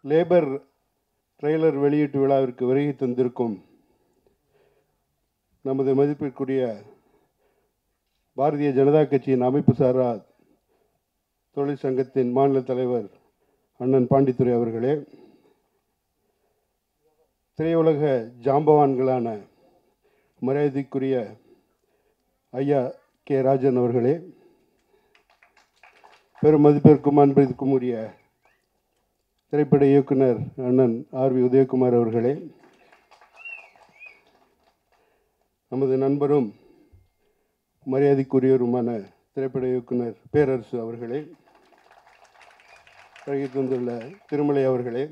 Labour trailer வெளியீட்டு விழாவிற்கு வருகை தந்திருக்கும் நமது மதிப்பிற்குரிய பாரதிய ஜனதா கட்சியின் அமைப்பு சாரா தொழிற்சங்கத்தின் மாநில தலைவர் அண்ணன் பாண்டித்துரை அவர்களே திரையுலக ஜாம்பவான்களான மரியாதைக்குரிய ஐயா கே ராஜன் அவர்களே பெரும் மதிப்பிற்கும் அன்பிற்கும் உரிய திரைப்பட இயக்குனர் அண்ணன் ஆர் வி உதயகுமார் அவர்களே நமது நண்பரும் மரியாதைக்குரியவருமான திரைப்பட இயக்குனர் பேரரசு அவர்களே வருகை தந்துள்ள திருமலை அவர்களே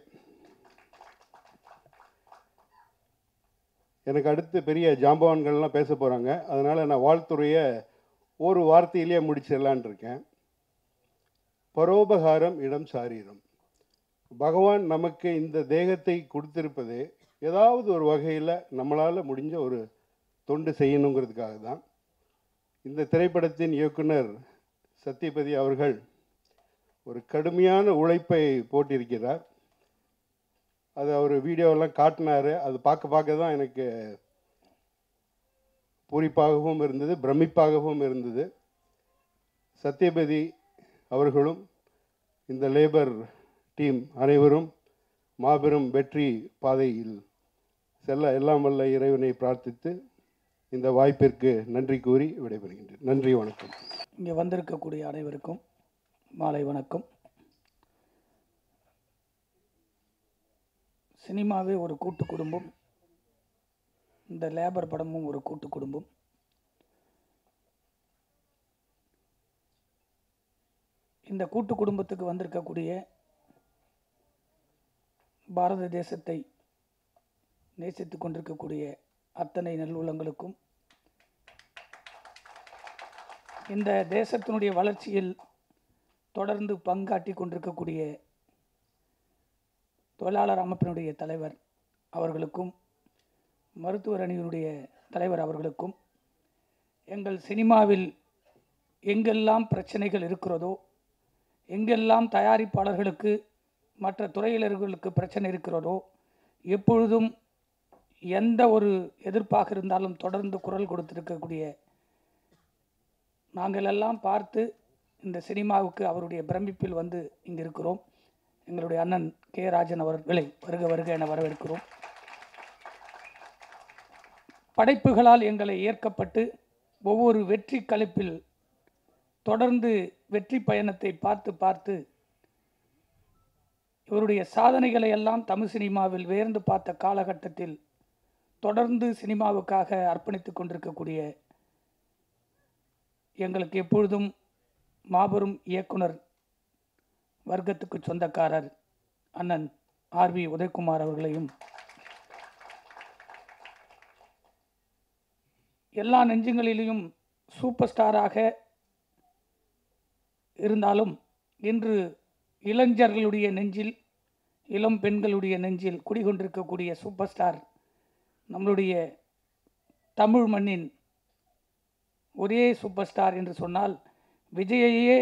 எனக்கு அடுத்து பெரிய ஜாம்பவான்கள்லாம் பேச போகிறாங்க அதனால் நான் வாழ்த்துறையை ஒரு வார்த்தையிலேயே முடிச்சிடலான் இருக்கேன் பரோபகாரம் இடம் சாரீரம் பகவான் நமக்கு இந்த தேகத்தை கொடுத்திருப்பது ஏதாவது ஒரு வகையில் நம்மளால் முடிஞ்ச ஒரு தொண்டு செய்யணுங்கிறதுக்காக தான் இந்த திரைப்படத்தின் இயக்குனர் சத்யபதி அவர்கள் ஒரு கடுமையான உழைப்பை போட்டிருக்கிறார் அது அவர் வீடியோவெல்லாம் காட்டினார் அது பார்க்க பார்க்க தான் எனக்கு பூரிப்பாகவும் இருந்தது பிரமிப்பாகவும் இருந்தது சத்யபதி அவர்களும் இந்த லேபர் டீம் அனைவரும் மாபெரும் வெற்றி பாதையில் செல்ல எல்லாம் வல்ல இறைவனை பிரார்த்தித்து இந்த வாய்ப்பிற்கு நன்றி கூறி விடைபெறுகின்றேன் நன்றி வணக்கம் இங்கே வந்திருக்கக்கூடிய அனைவருக்கும் மாலை வணக்கம் சினிமாவே ஒரு கூட்டு குடும்பம் இந்த லேபர் படமும் ஒரு கூட்டு குடும்பம் இந்த கூட்டு குடும்பத்துக்கு வந்திருக்கக்கூடிய பாரத தேசத்தை நேசித்து கொண்டிருக்கக்கூடிய அத்தனை நல்லுள்ளங்களுக்கும் இந்த தேசத்தினுடைய வளர்ச்சியில் தொடர்ந்து பங்காற்றி கொண்டிருக்கக்கூடிய தொழிலாளர் அமைப்பினுடைய தலைவர் அவர்களுக்கும் மருத்துவர் அணியினுடைய தலைவர் அவர்களுக்கும் எங்கள் சினிமாவில் எங்கெல்லாம் பிரச்சனைகள் இருக்கிறதோ எங்கெல்லாம் தயாரிப்பாளர்களுக்கு மற்ற துறையினர்களுக்கு பிரச்சனை இருக்கிறதோ எப்பொழுதும் எந்த ஒரு எதிர்ப்பாக இருந்தாலும் தொடர்ந்து குரல் கொடுத்திருக்கக்கூடிய நாங்கள் எல்லாம் பார்த்து இந்த சினிமாவுக்கு அவருடைய பிரமிப்பில் வந்து இங்கு இருக்கிறோம் எங்களுடைய அண்ணன் கே ராஜன் அவர்களை வருக வருக என வரவேற்கிறோம் படைப்புகளால் எங்களை ஏற்கப்பட்டு ஒவ்வொரு வெற்றி கழிப்பில் தொடர்ந்து வெற்றி பயணத்தை பார்த்து பார்த்து இவருடைய சாதனைகளை எல்லாம் தமிழ் சினிமாவில் வேர்ந்து பார்த்த காலகட்டத்தில் தொடர்ந்து சினிமாவுக்காக அர்ப்பணித்துக் கொண்டிருக்கக்கூடிய எங்களுக்கு எப்பொழுதும் மாபெரும் இயக்குனர் வர்க்கத்துக்கு சொந்தக்காரர் அண்ணன் ஆர்வி உதயகுமார் அவர்களையும் எல்லா நெஞ்சங்களிலும் சூப்பர் ஸ்டாராக இருந்தாலும் இன்று இளைஞர்களுடைய நெஞ்சில் இளம் பெண்களுடைய நெஞ்சில் குடிகொண்டிருக்கக்கூடிய சூப்பர் ஸ்டார் நம்மளுடைய தமிழ் மண்ணின் ஒரே சூப்பர் ஸ்டார் என்று சொன்னால் விஜயையே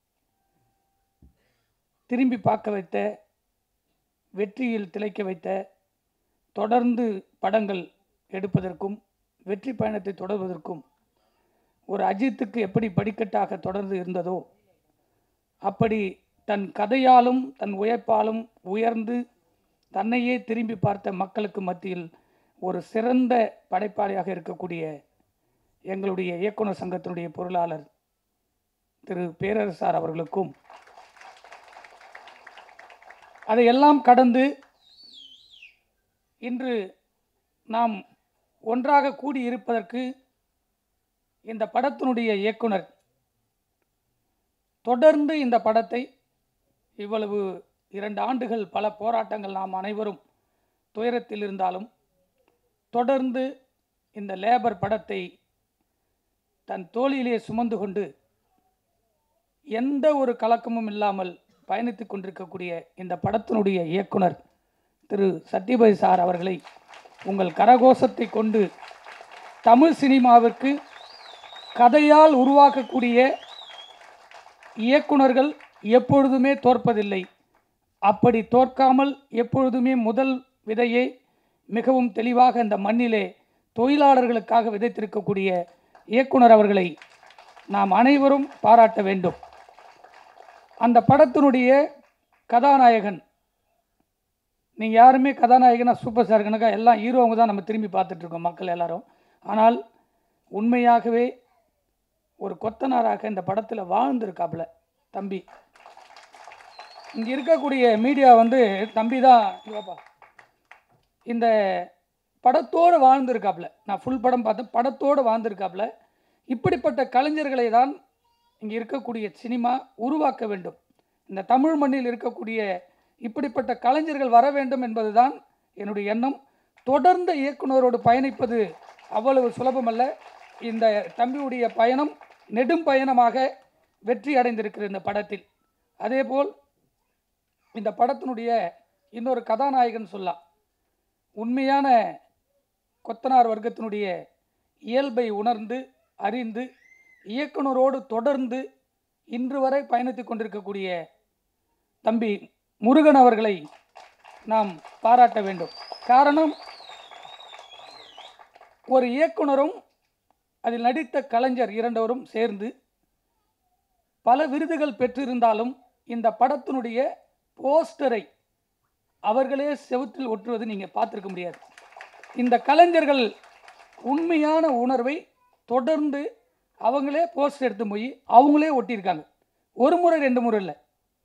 திரும்பி பார்க்க வைத்த வெற்றியில் திளைக்க வைத்த தொடர்ந்து படங்கள் எடுப்பதற்கும் வெற்றி பயணத்தை தொடர்வதற்கும் ஒரு அஜித்துக்கு எப்படி படிக்கட்டாக தொடர்ந்து இருந்ததோ அப்படி தன் கதையாலும் தன் உழைப்பாலும் உயர்ந்து தன்னையே திரும்பி பார்த்த மக்களுக்கு மத்தியில் ஒரு சிறந்த படைப்பாளியாக இருக்கக்கூடிய எங்களுடைய இயக்குனர் சங்கத்தினுடைய பொருளாளர் திரு பேரரசார் அவர்களுக்கும் அதையெல்லாம் கடந்து இன்று நாம் ஒன்றாக கூடியிருப்பதற்கு இந்த படத்தினுடைய இயக்குனர் தொடர்ந்து இந்த படத்தை இவ்வளவு இரண்டு ஆண்டுகள் பல போராட்டங்கள் நாம் அனைவரும் துயரத்தில் இருந்தாலும் தொடர்ந்து இந்த லேபர் படத்தை தன் தோளிலே சுமந்து கொண்டு எந்த ஒரு கலக்கமும் இல்லாமல் பயணித்து கொண்டிருக்கக்கூடிய இந்த படத்தினுடைய இயக்குனர் திரு சத்யபாய் சார் அவர்களை உங்கள் கரகோஷத்தை கொண்டு தமிழ் சினிமாவிற்கு கதையால் உருவாக்கக்கூடிய இயக்குனர்கள் எப்பொழுதுமே தோற்பதில்லை அப்படி தோற்காமல் எப்பொழுதுமே முதல் விதையை மிகவும் தெளிவாக இந்த மண்ணிலே தொழிலாளர்களுக்காக விதைத்திருக்கக்கூடிய இயக்குனர் அவர்களை நாம் அனைவரும் பாராட்ட வேண்டும் அந்த படத்தினுடைய கதாநாயகன் நீங்கள் யாருமே கதாநாயகனா சூப்பர் ஸ்டார் கணக்கா எல்லாம் ஹீரோவங்க தான் நம்ம திரும்பி பார்த்துட்டு இருக்கோம் மக்கள் எல்லாரும் ஆனால் உண்மையாகவே ஒரு கொத்தனாராக இந்த படத்தில் வாழ்ந்திருக்காப்புல தம்பி இங்கே இருக்கக்கூடிய மீடியா வந்து தம்பி தான் இங்கப்பா இந்த படத்தோடு வாழ்ந்திருக்காப்புல நான் ஃபுல் படம் பார்த்தேன் படத்தோடு வாழ்ந்திருக்காப்புல இப்படிப்பட்ட கலைஞர்களை தான் இங்கே இருக்கக்கூடிய சினிமா உருவாக்க வேண்டும் இந்த தமிழ் மண்ணில் இருக்கக்கூடிய இப்படிப்பட்ட கலைஞர்கள் வர வேண்டும் என்பதுதான் என்னுடைய எண்ணம் தொடர்ந்த இயக்குனரோடு பயணிப்பது அவ்வளவு சுலபமல்ல இந்த தம்பியுடைய பயணம் நெடும் பயணமாக வெற்றி அடைந்திருக்கிற இந்த படத்தில் அதேபோல் இந்த படத்தினுடைய இன்னொரு கதாநாயகன் சொல்லலாம் உண்மையான கொத்தனார் வர்க்கத்தினுடைய இயல்பை உணர்ந்து அறிந்து இயக்குனரோடு தொடர்ந்து இன்று வரை பயணித்துக் கொண்டிருக்கக்கூடிய தம்பி முருகன் அவர்களை நாம் பாராட்ட வேண்டும் காரணம் ஒரு இயக்குனரும் அதில் நடித்த கலைஞர் இரண்டவரும் சேர்ந்து பல விருதுகள் பெற்றிருந்தாலும் இந்த படத்தினுடைய போஸ்டரை அவர்களே செவுற்றில் ஒட்டுவது நீங்கள் பார்த்துருக்க முடியாது இந்த கலைஞர்கள் உண்மையான உணர்வை தொடர்ந்து அவங்களே போஸ்டர் எடுத்து போய் அவங்களே ஒட்டியிருக்காங்க ஒரு முறை ரெண்டு முறை இல்லை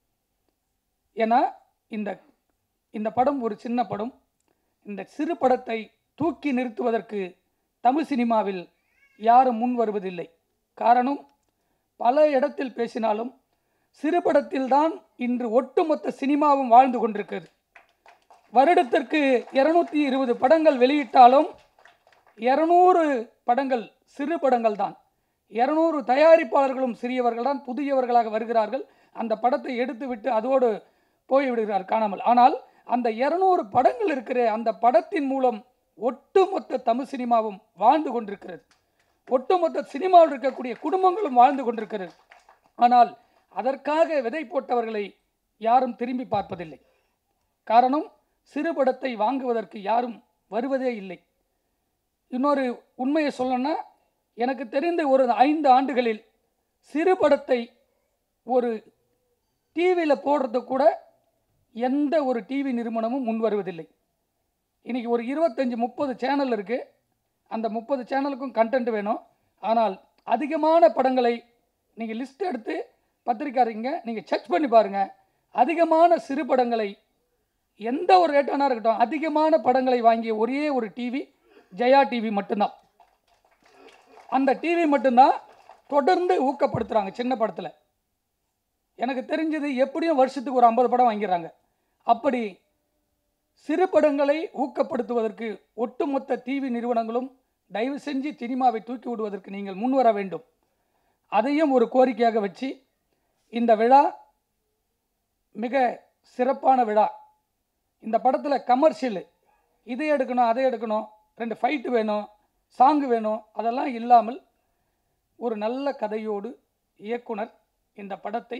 ஏன்னா இந்த இந்த படம் ஒரு சின்ன படம் இந்த சிறு படத்தை தூக்கி நிறுத்துவதற்கு தமிழ் சினிமாவில் யாரும் முன் வருவதில்லை காரணம் பல இடத்தில் பேசினாலும் சிறு படத்தில்தான் இன்று ஒட்டுமொத்த சினிமாவும் வாழ்ந்து கொண்டிருக்கிறது வருடத்திற்கு இருநூத்தி இருபது படங்கள் வெளியிட்டாலும் இருநூறு படங்கள் சிறு படங்கள் தான் இருநூறு தயாரிப்பாளர்களும் சிறியவர்கள் தான் புதியவர்களாக வருகிறார்கள் அந்த படத்தை எடுத்துவிட்டு அதோடு போய்விடுகிறார் காணாமல் ஆனால் அந்த இருநூறு படங்கள் இருக்கிற அந்த படத்தின் மூலம் ஒட்டுமொத்த தமிழ் சினிமாவும் வாழ்ந்து கொண்டிருக்கிறது ஒட்டுமொத்த சினிமாவில் இருக்கக்கூடிய குடும்பங்களும் வாழ்ந்து கொண்டிருக்கிறது ஆனால் அதற்காக விதை போட்டவர்களை யாரும் திரும்பி பார்ப்பதில்லை காரணம் சிறு படத்தை வாங்குவதற்கு யாரும் வருவதே இல்லை இன்னொரு உண்மையை சொல்லணும்னா எனக்கு தெரிந்த ஒரு ஐந்து ஆண்டுகளில் சிறு படத்தை ஒரு டிவியில் போடுறது கூட எந்த ஒரு டிவி நிறுவனமும் முன் வருவதில்லை இன்றைக்கி ஒரு இருபத்தஞ்சி முப்பது சேனல் இருக்குது அந்த முப்பது சேனலுக்கும் கண்டென்ட் வேணும் ஆனால் அதிகமான படங்களை நீங்கள் லிஸ்ட் எடுத்து பத்திரிக்காரங்க நீங்கள் செக் பண்ணி பாருங்கள் அதிகமான சிறு படங்களை எந்த ஒரு ரேட்டானா இருக்கட்டும் அதிகமான படங்களை வாங்கிய ஒரே ஒரு டிவி ஜெயா டிவி மட்டும்தான் அந்த டிவி மட்டும்தான் தொடர்ந்து ஊக்கப்படுத்துகிறாங்க சின்ன படத்தில் எனக்கு தெரிஞ்சது எப்படியும் வருஷத்துக்கு ஒரு ஐம்பது படம் வாங்கிடுறாங்க அப்படி சிறு படங்களை ஊக்கப்படுத்துவதற்கு ஒட்டுமொத்த டிவி நிறுவனங்களும் தயவு செஞ்சு சினிமாவை தூக்கி விடுவதற்கு நீங்கள் முன்வர வேண்டும் அதையும் ஒரு கோரிக்கையாக வச்சு இந்த விழா மிக சிறப்பான விழா இந்த படத்தில் கமர்ஷியல் இதை எடுக்கணும் அதை எடுக்கணும் ரெண்டு ஃபைட்டு வேணும் சாங்கு வேணும் அதெல்லாம் இல்லாமல் ஒரு நல்ல கதையோடு இயக்குனர் இந்த படத்தை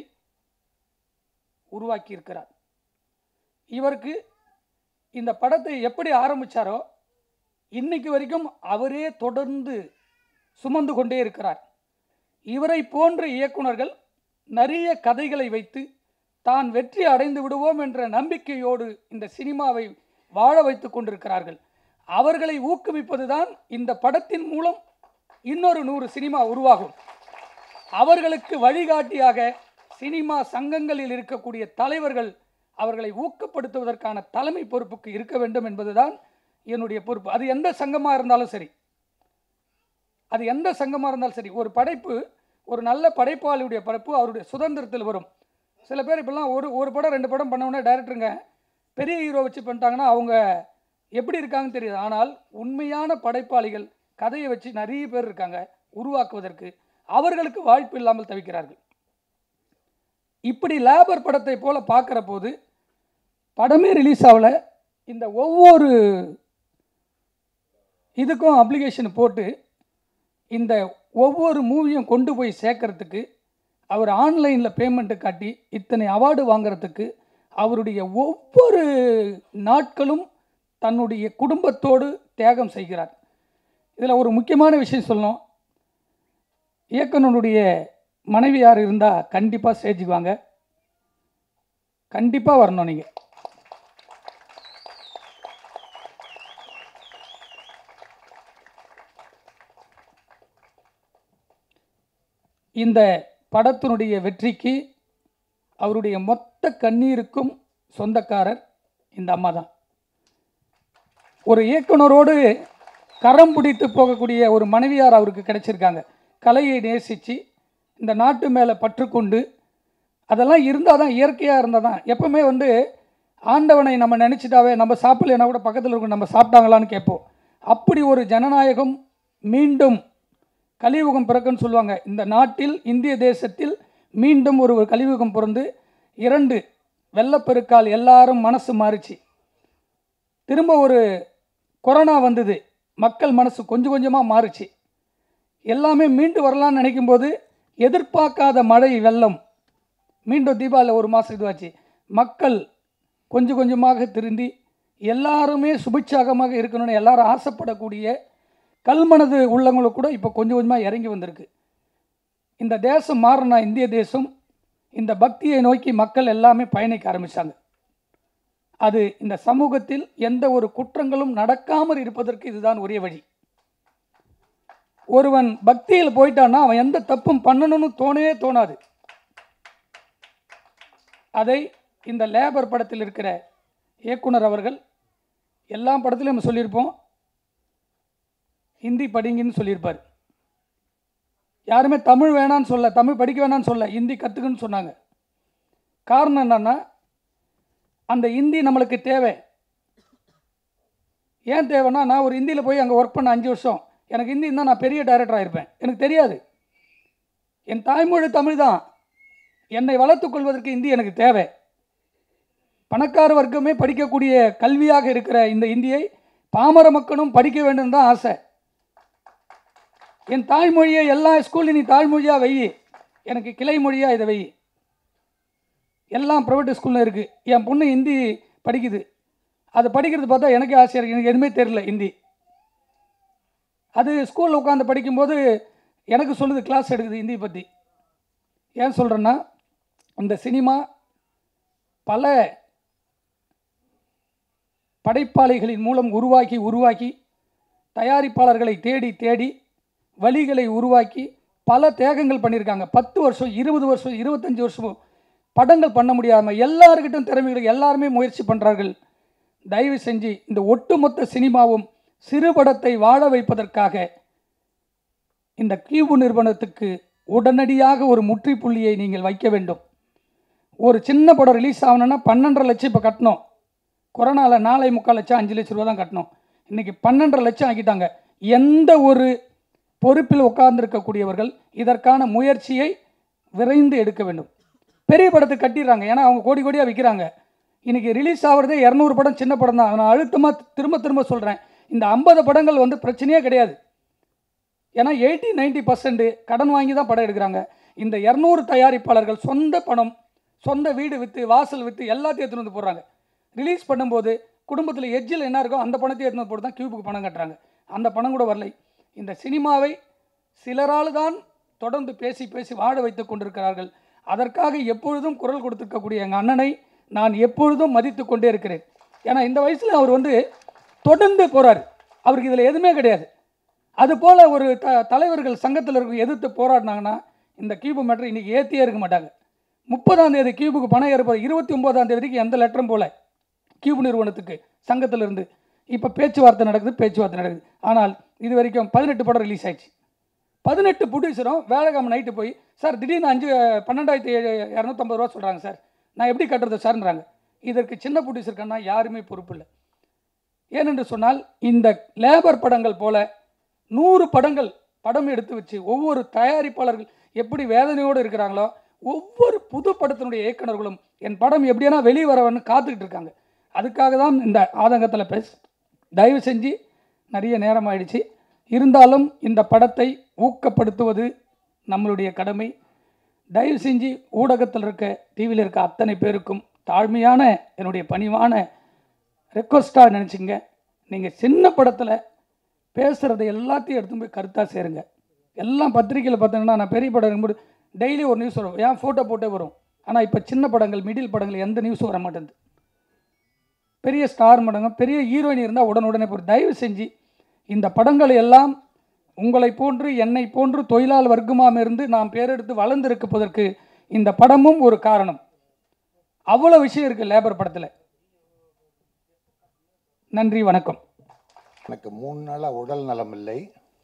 உருவாக்கியிருக்கிறார் இவருக்கு இந்த படத்தை எப்படி ஆரம்பித்தாரோ இன்னைக்கு வரைக்கும் அவரே தொடர்ந்து சுமந்து கொண்டே இருக்கிறார் இவரை போன்ற இயக்குனர்கள் நிறைய கதைகளை வைத்து தான் வெற்றி அடைந்து விடுவோம் என்ற நம்பிக்கையோடு இந்த சினிமாவை வாழ வைத்து கொண்டிருக்கிறார்கள் அவர்களை ஊக்குவிப்பதுதான் இந்த படத்தின் மூலம் இன்னொரு நூறு சினிமா உருவாகும் அவர்களுக்கு வழிகாட்டியாக சினிமா சங்கங்களில் இருக்கக்கூடிய தலைவர்கள் அவர்களை ஊக்கப்படுத்துவதற்கான தலைமை பொறுப்புக்கு இருக்க வேண்டும் என்பதுதான் என்னுடைய பொறுப்பு அது எந்த சங்கமாக இருந்தாலும் சரி அது எந்த சங்கமாக இருந்தாலும் சரி ஒரு படைப்பு ஒரு நல்ல படைப்பாளியுடைய படைப்பு அவருடைய சுதந்திரத்தில் வரும் சில பேர் இப்பெல்லாம் ஒரு ஒரு படம் ரெண்டு படம் பண்ணவுடனே டைரக்டருங்க பெரிய ஹீரோ வச்சு பண்ணிட்டாங்கன்னா அவங்க எப்படி இருக்காங்கன்னு தெரியாது ஆனால் உண்மையான படைப்பாளிகள் கதையை வச்சு நிறைய பேர் இருக்காங்க உருவாக்குவதற்கு அவர்களுக்கு வாய்ப்பு இல்லாமல் தவிக்கிறார்கள் இப்படி லேபர் படத்தை போல பார்க்குற போது படமே ரிலீஸ் ஆகல இந்த ஒவ்வொரு இதுக்கும் அப்ளிகேஷன் போட்டு இந்த ஒவ்வொரு மூவியும் கொண்டு போய் சேர்க்கறதுக்கு அவர் ஆன்லைனில் பேமெண்ட்டு காட்டி இத்தனை அவார்டு வாங்குறதுக்கு அவருடைய ஒவ்வொரு நாட்களும் தன்னுடைய குடும்பத்தோடு தியாகம் செய்கிறார் இதில் ஒரு முக்கியமான விஷயம் சொல்லணும் இயக்குனருடைய மனைவி யார் இருந்தால் கண்டிப்பாக ஸ்டேஜுக்கு வாங்க கண்டிப்பாக வரணும் நீங்கள் இந்த படத்தினுடைய வெற்றிக்கு அவருடைய மொத்த கண்ணீருக்கும் சொந்தக்காரர் இந்த அம்மா தான் ஒரு இயக்குனரோடு கரம் பிடித்து போகக்கூடிய ஒரு மனைவியார் அவருக்கு கிடைச்சிருக்காங்க கலையை நேசித்து இந்த நாட்டு மேலே பற்றுக்கொண்டு அதெல்லாம் இருந்தால் தான் இயற்கையாக இருந்தால் தான் எப்பவுமே வந்து ஆண்டவனை நம்ம நினச்சிட்டாவே நம்ம சாப்பிடலைன்னா கூட பக்கத்தில் இருக்க நம்ம சாப்பிட்டாங்களான்னு கேட்போம் அப்படி ஒரு ஜனநாயகம் மீண்டும் கலியுகம் பிறக்குன்னு சொல்லுவாங்க இந்த நாட்டில் இந்திய தேசத்தில் மீண்டும் ஒரு ஒரு கலியுகம் பிறந்து இரண்டு வெள்ளப்பெருக்கால் எல்லாரும் மனசு மாறிச்சு திரும்ப ஒரு கொரோனா வந்தது மக்கள் மனசு கொஞ்சம் கொஞ்சமாக மாறுச்சு எல்லாமே மீண்டு வரலான்னு நினைக்கும்போது எதிர்பார்க்காத மழை வெள்ளம் மீண்டும் தீபாவளி ஒரு மாதம் இதுவாச்சு மக்கள் கொஞ்சம் கொஞ்சமாக திருந்தி எல்லாருமே சுபிட்சாகமாக இருக்கணும்னு எல்லாரும் ஆசைப்படக்கூடிய கல்மனது உள்ளவங்களுக்கு கூட இப்போ கொஞ்சம் கொஞ்சமாக இறங்கி வந்திருக்கு இந்த தேசம் மாறின இந்திய தேசம் இந்த பக்தியை நோக்கி மக்கள் எல்லாமே பயணிக்க ஆரம்பித்தாங்க அது இந்த சமூகத்தில் எந்த ஒரு குற்றங்களும் நடக்காமல் இருப்பதற்கு இதுதான் ஒரே வழி ஒருவன் பக்தியில் போயிட்டான்னா அவன் எந்த தப்பும் பண்ணணும்னு தோணவே தோணாது அதை இந்த லேபர் படத்தில் இருக்கிற இயக்குனர் அவர்கள் எல்லா படத்திலும் நம்ம சொல்லியிருப்போம் ஹிந்தி படிங்கன்னு சொல்லியிருப்பார் யாருமே தமிழ் வேணான்னு சொல்ல தமிழ் படிக்க வேணான்னு சொல்ல ஹிந்தி கற்றுக்குன்னு சொன்னாங்க காரணம் என்னன்னா அந்த ஹிந்தி நம்மளுக்கு தேவை ஏன் தேவைன்னா நான் ஒரு ஹிந்தியில் போய் அங்கே ஒர்க் பண்ண அஞ்சு வருஷம் எனக்கு ஹிந்தி இருந்தால் நான் பெரிய டைரக்டராக இருப்பேன் எனக்கு தெரியாது என் தாய்மொழி தமிழ் தான் என்னை வளர்த்துக் கொள்வதற்கு இந்தி எனக்கு தேவை பணக்கார வர்க்கமே படிக்கக்கூடிய கல்வியாக இருக்கிற இந்த இந்தியை பாமர மக்களும் படிக்க வேண்டும் தான் ஆசை என் தாய்மொழியை எல்லா ஸ்கூல்லையும் நீ தாய்மொழியாக வை எனக்கு கிளை மொழியாக இதை வை எல்லாம் ப்ரைவேட் ஸ்கூலில் இருக்குது என் பொண்ணு ஹிந்தி படிக்குது அது படிக்கிறது பார்த்தா எனக்கே ஆசையாக இருக்குது எனக்கு எதுவுமே தெரியல ஹிந்தி அது ஸ்கூலில் உட்காந்து படிக்கும்போது எனக்கு சொல்லுது கிளாஸ் எடுக்குது ஹிந்தி பற்றி ஏன் சொல்கிறேன்னா இந்த சினிமா பல படைப்பாளிகளின் மூலம் உருவாக்கி உருவாக்கி தயாரிப்பாளர்களை தேடி தேடி வழிகளை உருவாக்கி பல தியாகங்கள் பண்ணியிருக்காங்க பத்து வருஷம் இருபது வருஷம் இருபத்தஞ்சி வருஷம் படங்கள் பண்ண முடியாமல் எல்லாருக்கிட்டும் திறமைகள் எல்லாருமே முயற்சி பண்ணுறார்கள் தயவு செஞ்சு இந்த ஒட்டுமொத்த சினிமாவும் சிறுபடத்தை வாழ வைப்பதற்காக இந்த கியூபு நிறுவனத்துக்கு உடனடியாக ஒரு முற்றுப்புள்ளியை நீங்கள் வைக்க வேண்டும் ஒரு சின்ன படம் ரிலீஸ் ஆகணும்னா பன்னெண்டரை லட்சம் இப்போ கட்டணும் கொரோனாவில் நாலே முக்கால் லட்சம் அஞ்சு லட்ச ரூபா தான் கட்டணும் இன்றைக்கி பன்னெண்டரை லட்சம் ஆக்கிட்டாங்க எந்த ஒரு பொறுப்பில் உட்கார்ந்திருக்கக்கூடியவர்கள் இதற்கான முயற்சியை விரைந்து எடுக்க வேண்டும் பெரிய படத்தை கட்டிடுறாங்க ஏன்னா அவங்க கோடி கோடியாக விற்கிறாங்க இன்றைக்கி ரிலீஸ் ஆகிறதே இரநூறு படம் சின்ன படம் தான் நான் அழுத்தமாக திரும்ப திரும்ப சொல்கிறேன் இந்த ஐம்பது படங்கள் வந்து பிரச்சனையே கிடையாது ஏன்னா எயிட்டி நைன்ட்டி பர்சன்ட் கடன் வாங்கி தான் படம் எடுக்கிறாங்க இந்த இரநூறு தயாரிப்பாளர்கள் சொந்த பணம் சொந்த வீடு விற்று வாசல் விற்று எல்லாத்தையும் எடுத்துன்னு வந்து போடுறாங்க ரிலீஸ் பண்ணும்போது குடும்பத்தில் எட்ஜில் என்ன இருக்கோ அந்த பணத்தை எடுத்துன்னு வந்து போட்டு தான் கியூபுக்கு பணம் கட்டுறாங்க அந்த பணம் கூட வரலை இந்த சினிமாவை சிலரால் தான் தொடர்ந்து பேசி பேசி வாழ வைத்துக் கொண்டிருக்கிறார்கள் அதற்காக எப்பொழுதும் குரல் கொடுத்திருக்கக்கூடிய எங்கள் அண்ணனை நான் எப்பொழுதும் மதித்து கொண்டே இருக்கிறேன் ஏன்னா இந்த வயசில் அவர் வந்து தொடர்ந்து போகிறார் அவருக்கு இதில் எதுவுமே கிடையாது அதுபோல் ஒரு த தலைவர்கள் சங்கத்தில் இருக்க எதிர்த்து போராடினாங்கன்னா இந்த கியூபு மேட்ரு இன்றைக்கி ஏற்றியே இருக்க மாட்டாங்க முப்பதாம் தேதி கியூபுக்கு பணம் ஏற்பது இருபத்தி ஒம்போதாம் தேதிக்கு எந்த லெட்டரும் போல கியூபு நிறுவனத்துக்கு சங்கத்திலிருந்து இப்போ பேச்சுவார்த்தை நடக்குது பேச்சுவார்த்தை நடக்குது ஆனால் இது வரைக்கும் பதினெட்டு படம் ரிலீஸ் ஆயிடுச்சு பதினெட்டு ப்ரொடியூசரும் வேலைக்காம நைட்டு போய் சார் திடீர்னு அஞ்சு பன்னெண்டாயிரத்தி இரநூத்தம்பது ரூபா சொல்கிறாங்க சார் நான் எப்படி கட்டுறது சார்ன்றாங்க இதற்கு சின்ன ப்ரொடியூசருக்குன்னா யாருமே பொறுப்பு இல்லை ஏனென்று சொன்னால் இந்த லேபர் படங்கள் போல நூறு படங்கள் படம் எடுத்து வச்சு ஒவ்வொரு தயாரிப்பாளர்கள் எப்படி வேதனையோடு இருக்கிறாங்களோ ஒவ்வொரு புது படத்தினுடைய இயக்குனர்களும் என் படம் எப்படியானா வெளியே வரவன்னு காத்துக்கிட்டு இருக்காங்க அதுக்காக தான் இந்த ஆதங்கத்தில் பேச தயவு செஞ்சு நிறைய நேரம் ஆயிடுச்சு இருந்தாலும் இந்த படத்தை ஊக்கப்படுத்துவது நம்மளுடைய கடமை தயவு செஞ்சு ஊடகத்தில் இருக்க டிவியில் இருக்க அத்தனை பேருக்கும் தாழ்மையான என்னுடைய பணிவான ரெக்வஸ்ட்டாக நினச்சிங்க நீங்கள் சின்ன படத்தில் பேசுகிறத எல்லாத்தையும் எடுத்து போய் கருத்தாக சேருங்க எல்லாம் பத்திரிக்கையில் பார்த்தீங்கன்னா நான் பெரிய படம் இருக்கும்போது டெய்லி ஒரு நியூஸ் வரும் ஏன் ஃபோட்டோ போட்டே வரும் ஆனால் இப்போ சின்ன படங்கள் மிடில் படங்கள் எந்த நியூஸும் வர மாட்டேங்குது பெரிய ஸ்டார் படங்க பெரிய ஹீரோயின் இருந்தால் உடனுடனே போய் தயவு செஞ்சு இந்த படங்களை எல்லாம் உங்களை போன்று என்னை போன்று தொழிலாளர் வர்க்கமாக இருந்து நாம் பேரெடுத்து வளர்ந்திருப்பதற்கு இந்த படமும் ஒரு காரணம் அவ்வளோ விஷயம் இருக்குது லேபர் படத்தில் நன்றி வணக்கம் எனக்கு மூணு நாளாக உடல் நலம் இல்லை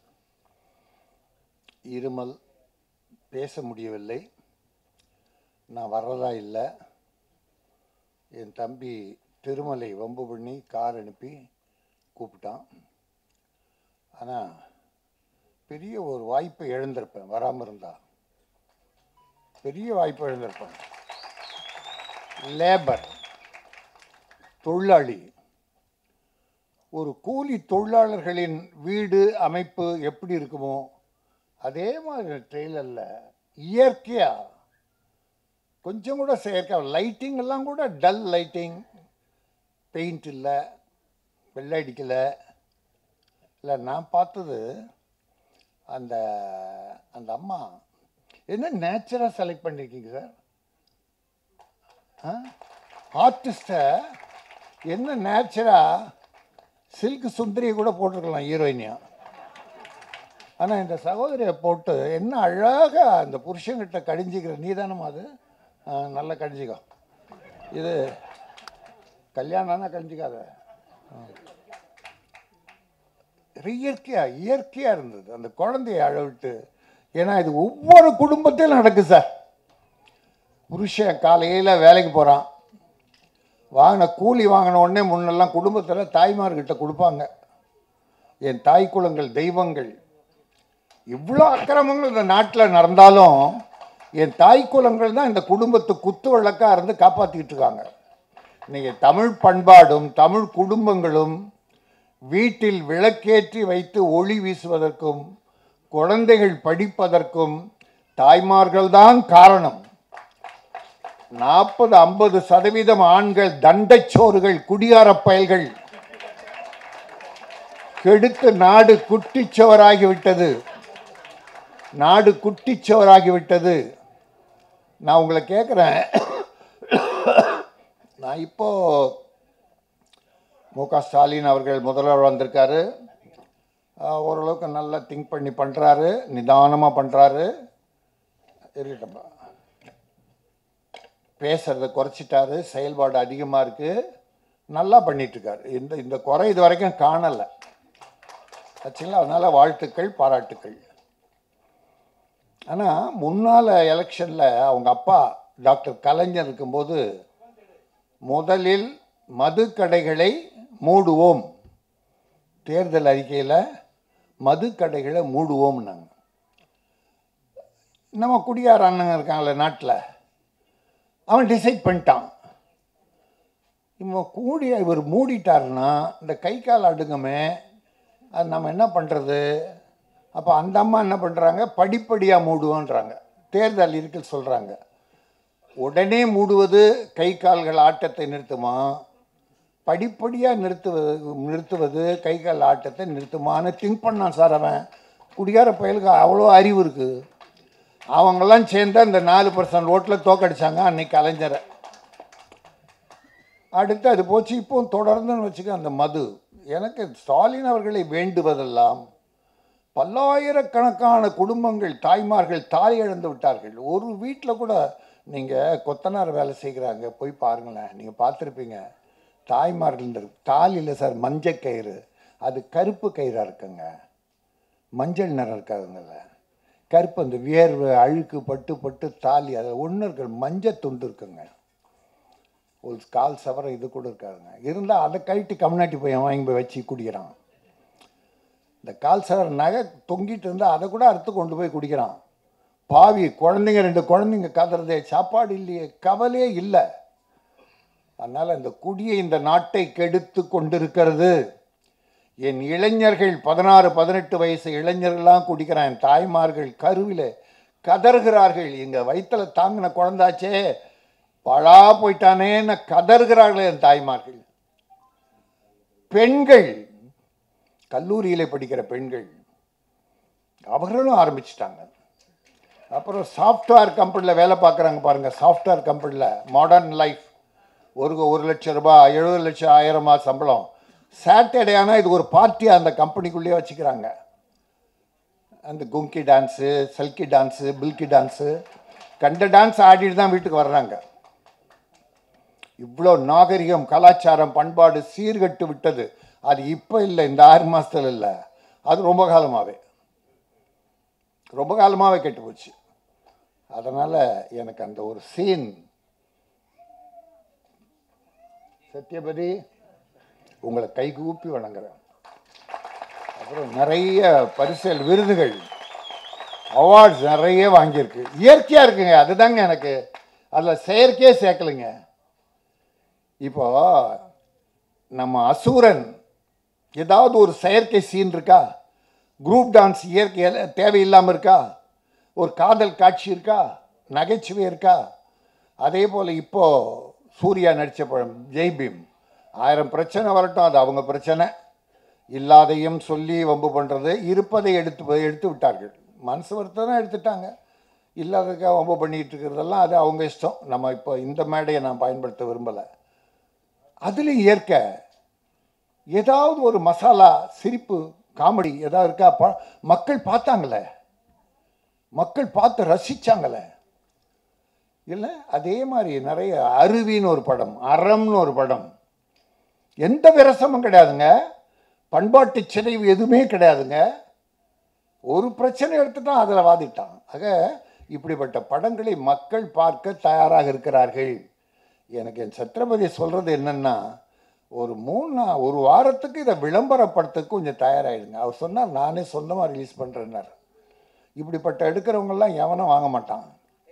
இருமல் பேச முடியவில்லை நான் வர்றதா இல்லை என் தம்பி திருமலை வம்பு பண்ணி கார் அனுப்பி கூப்பிட்டான் ஆனால் பெரிய ஒரு வாய்ப்பை இழந்திருப்பேன் வராமல் இருந்தா பெரிய வாய்ப்பை இழந்திருப்பேன் லேபர் தொழிலாளி ஒரு கூலி தொழிலாளர்களின் வீடு அமைப்பு எப்படி இருக்குமோ அதே மாதிரி ட்ரெயிலரில் இயற்கையாக கொஞ்சம் கூட செயற்கை லைட்டிங் எல்லாம் கூட டல் லைட்டிங் பெயிண்ட் இல்லை வெள்ளை அடிக்கலை இல்லை நான் பார்த்தது அந்த அந்த அம்மா என்ன நேச்சராக செலக்ட் பண்ணியிருக்கீங்க சார் ஆர்டிஸ்ட்டை என்ன நேச்சராக சில்க் சுந்தரியை கூட போட்டிருக்கலாம் ஹீரோயினியா ஆனால் இந்த சகோதரியை போட்டு என்ன அழகாக அந்த புருஷன்கிட்ட கடிஞ்சிக்கிற நீ தானம்மா அது ஆ, நல்லா கடிஞ்சிக்கோ இது கல்யாணம்னா கடிஞ்சிக்காத ஆ. இயற்கையாக இயற்கையாக இருந்தது அந்த குழந்தைய அழவிட்டு ஏன்னா இது ஒவ்வொரு குடும்பத்திலும் நடக்குது சார் புருஷன் காலையில் வேலைக்கு போகிறான் வாங்கின கூலி வாங்கின உடனே முன்னெல்லாம் குடும்பத்தில் தாய்மார்கிட்ட கொடுப்பாங்க என் தாய் குலங்கள் தெய்வங்கள் இவ்வளோ அக்கிரமங்கள் இந்த நாட்டில் நடந்தாலும் என் தாய் குலங்கள் தான் இந்த குடும்பத்து குத்து வழக்காக இருந்து காப்பாற்றிக்கிட்டு இருக்காங்க இன்னைக்கு தமிழ் பண்பாடும் தமிழ் குடும்பங்களும் வீட்டில் விளக்கேற்றி வைத்து ஒளி வீசுவதற்கும் குழந்தைகள் படிப்பதற்கும் தாய்மார்கள்தான் காரணம் நாற்பது ஐம்பது சதவீதம் ஆண்கள் தண்டச்சோறுகள் குடியாரப் பயல்கள் கெடுத்து நாடு குட்டிச்சோராகிவிட்டது நாடு குட்டிச்சோராகிவிட்டது நான் உங்களை கேட்குறேன் நான் இப்போ மு க ஸ்டாலின் அவர்கள் முதல்வர் வந்திருக்காரு ஆஹ் ஓரளவுக்கு நல்லா திங்க் பண்ணி பண்ணுறாரு நிதானமாக பண்ணுறாரு இருக்கட்டப்பா பேசுறத குறைச்சிட்டாரு செயல்பாடு அதிகமாக இருக்குது நல்லா பண்ணிட்டு இருக்காரு இந்த இந்த குறை இது வரைக்கும் காணலை ஆச்சுங்களா அதனால் வாழ்த்துக்கள் பாராட்டுக்கள் ஆனால் முன்னால் எலெக்ஷனில் அவங்க அப்பா டாக்டர் கலைஞர் இருக்கும்போது முதலில் மது கடைகளை மூடுவோம் தேர்தல் அறிக்கையில் மது கடைகளை மூடுவோம்னாங்க நம்ம குடியார அண்ணங்க இருக்காங்களே நாட்டில் அவன் டிசைட் பண்ணிட்டான் இவன் கூடி இவர் மூடிட்டாருன்னா இந்த கை கால் அடுங்கமே அது நம்ம என்ன பண்ணுறது அப்போ அந்த அம்மா என்ன பண்ணுறாங்க படிப்படியாக மூடுவோன்றாங்க தேர்தல் இருக்கு சொல்கிறாங்க உடனே மூடுவது கை கால்கள் ஆட்டத்தை நிறுத்துமா படிப்படியாக நிறுத்துவது நிறுத்துவது கை கால் ஆட்டத்தை நிறுத்துமான்னு திங்க் பண்ணான் சார் அவன் குடியார பயலுக்கு அவ்வளோ அறிவு இருக்குது அவங்கெல்லாம் சேர்ந்தா இந்த நாலு பர்சன்ட் ஓட்டில் தோக்கடிச்சாங்க அன்னைக்கு கலைஞரை அடுத்து அது போச்சு இப்போ தொடர்ந்துன்னு வச்சுக்க அந்த மது எனக்கு ஸ்டாலின் அவர்களை வேண்டுவதெல்லாம் பல்லாயிரக்கணக்கான குடும்பங்கள் தாய்மார்கள் தாய் இழந்து விட்டார்கள் ஒரு வீட்டில் கூட நீங்கள் கொத்தனார் வேலை செய்கிறாங்க போய் பாருங்களேன் நீங்கள் பார்த்துருப்பீங்க தாய்மார்கள் இந்த தாலி இல்லை சார் மஞ்சள் கயிறு அது கருப்பு கயிறாக இருக்குங்க மஞ்சள் நிறம் இருக்காதுங்கல்ல கருப்பு அந்த வியர்வை அழுக்கு பட்டு பட்டு தாலி அதில் ஒன்று இருக்கு மஞ்சள் துண்டு இருக்குங்க ஒரு கால் சவரம் இது கூட இருக்காதுங்க இருந்தால் அதை கழட்டி கம்நாட்டி போய் அவன் வாங்கி போய் வச்சு குடிக்கிறான் இந்த கால் சவர நகை தொங்கிட்டு இருந்தால் அதை கூட அறுத்து கொண்டு போய் குடிக்கிறான் பாவி குழந்தைங்க ரெண்டு குழந்தைங்க கதறதே சாப்பாடு இல்லையே கவலையே இல்லை அதனால் இந்த குடியை இந்த நாட்டை கெடுத்து கொண்டிருக்கிறது என் இளைஞர்கள் பதினாறு பதினெட்டு வயசு இளைஞர்கள்லாம் குடிக்கிறான் என் தாய்மார்கள் கருவில் கதறுகிறார்கள் எங்கள் வயிற்றில் தாங்கின குழந்தாச்சே பழா போயிட்டானேன்னு கதறுகிறார்களே என் தாய்மார்கள் பெண்கள் கல்லூரியிலே படிக்கிற பெண்கள் அவர்களும் ஆரம்பிச்சிட்டாங்க அப்புறம் சாஃப்ட்வேர் கம்பெனியில் வேலை பார்க்குறாங்க பாருங்கள் சாஃப்ட்வேர் கம்பெனியில் மாடர்ன் லைஃப் ஒரு ஒரு லட்சம் ரூபாய் எழுபது லட்சம் ஆயிரமா சம்பளம் சாட்டர்டே ஆனால் இது ஒரு பார்ட்டியாக அந்த கம்பெனிக்குள்ளேயே வச்சுக்கிறாங்க அந்த கும்கி டான்ஸு சல்கி டான்ஸு பில்கி டான்ஸு கண்ட டான்ஸ் ஆடிட்டு தான் வீட்டுக்கு வர்றாங்க இவ்வளோ நாகரிகம் கலாச்சாரம் பண்பாடு சீர்கட்டு விட்டது அது இப்போ இல்லை இந்த ஆறு மாதத்தில் இல்லை அது ரொம்ப காலமாகவே ரொம்ப காலமாகவே கெட்டு போச்சு அதனால் எனக்கு அந்த ஒரு சீன் சத்யபதி உங்களை கைகூப்பி வணங்குறேன் அப்புறம் நிறைய பரிசல் விருதுகள் அவார்ட்ஸ் நிறைய வாங்கியிருக்கு இயற்கையாக இருக்குங்க அதுதாங்க எனக்கு அதில் செயற்கையே சேர்க்கலைங்க இப்போ நம்ம அசூரன் ஏதாவது ஒரு செயற்கை சீன் இருக்கா குரூப் டான்ஸ் இயற்கை தேவையில்லாமல் இருக்கா ஒரு காதல் காட்சி இருக்கா நகைச்சுவை இருக்கா அதே போல் இப்போ சூர்யா நடித்த படம் ஜெய் பீம் ஆயிரம் பிரச்சனை வரட்டும் அது அவங்க பிரச்சனை இல்லாதையும் சொல்லி வம்பு பண்ணுறது இருப்பதை எடுத்து எடுத்து விட்டார்கள் மனசு வருத்தம் தான் எடுத்துட்டாங்க இல்லாததுக்காக வம்பு பண்ணிகிட்டு இருக்கிறதெல்லாம் அது அவங்க இஷ்டம் நம்ம இப்போ இந்த மேடையை நான் பயன்படுத்த விரும்பலை அதுலேயும் இயற்கை ஏதாவது ஒரு மசாலா சிரிப்பு காமெடி ஏதாவது இருக்கா ப- மக்கள் பார்த்தாங்களே மக்கள் பார்த்து ரசிச்சாங்களே இல்லை அதே மாதிரி நிறைய அருவின்னு ஒரு படம் அறம்னு ஒரு படம் எந்த விரசமும் கிடையாதுங்க பண்பாட்டு சிதைவு எதுவுமே கிடையாதுங்க ஒரு பிரச்சனை எடுத்துட்டான் அதில் வாதிட்டான் ஆக இப்படிப்பட்ட படங்களை மக்கள் பார்க்க தயாராக இருக்கிறார்கள் எனக்கு என் சத்ரபதி சொல்கிறது என்னென்னா ஒரு மூணு நா- ஒரு வாரத்துக்கு இதை விளம்பரப்படுத்துக்கு கொஞ்சம் தயாராகிடுங்க அவர் சொன்னார் நானே சொந்தமாக ரிலீஸ் பண்ணுறேன்னார் இப்படிப்பட்ட எடுக்கிறவங்கெல்லாம் எவனும் வாங்க மாட்டான்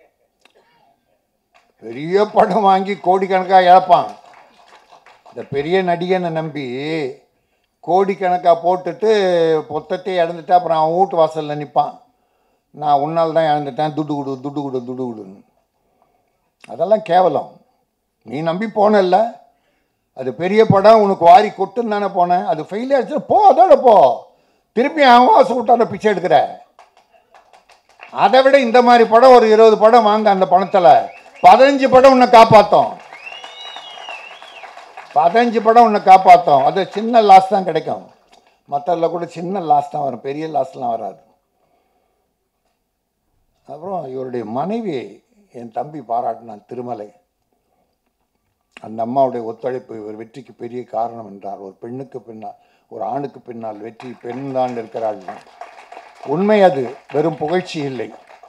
பெரிய படம் வாங்கி கோடிக்கணக்காக இழப்பான் இந்த பெரிய நடிகனை நம்பி கோடிக்கணக்காக போட்டுட்டு பொத்தத்தை இழந்துட்டு அப்புறம் அவன் வீட்டு வாசலில் நிற்பான் நான் உன்னால் தான் இழந்துட்டேன் துட்டு கொடு துட்டு கொடு துட்டு கொடுன்னு அதெல்லாம் கேவலம் நீ நம்பி போனல்ல அது பெரிய படம் உனக்கு வாரி கொட்டுன்னு தானே போனேன் அது ஃபெயில் ஆயிடுச்சு போ அதோட போ திருப்பி அவன் வாசல் விட்டார பிச்சை எடுக்கிற அதை விட இந்த மாதிரி படம் ஒரு இருபது படம் வாங்க அந்த பணத்தில் பதினஞ்சு படம் உன்னை காப்பாற்றும் பதினஞ்சு படம் உன்னை காப்பாற்றும் அது சின்ன லாஸ் தான் கிடைக்கும் மற்றதில் கூட சின்ன லாஸ் தான் வரும் பெரிய லாஸ்லாம் வராது அப்புறம் இவருடைய மனைவி என் தம்பி பாராட்டினான் திருமலை அந்த அம்மாவுடைய ஒத்துழைப்பு இவர் வெற்றிக்கு பெரிய காரணம் என்றார் ஒரு பெண்ணுக்கு பின்னால் ஒரு ஆணுக்கு பின்னால் வெற்றி பெண் தான் இருக்கிறாள் உண்மை அது வெறும் புகழ்ச்சி இல்லை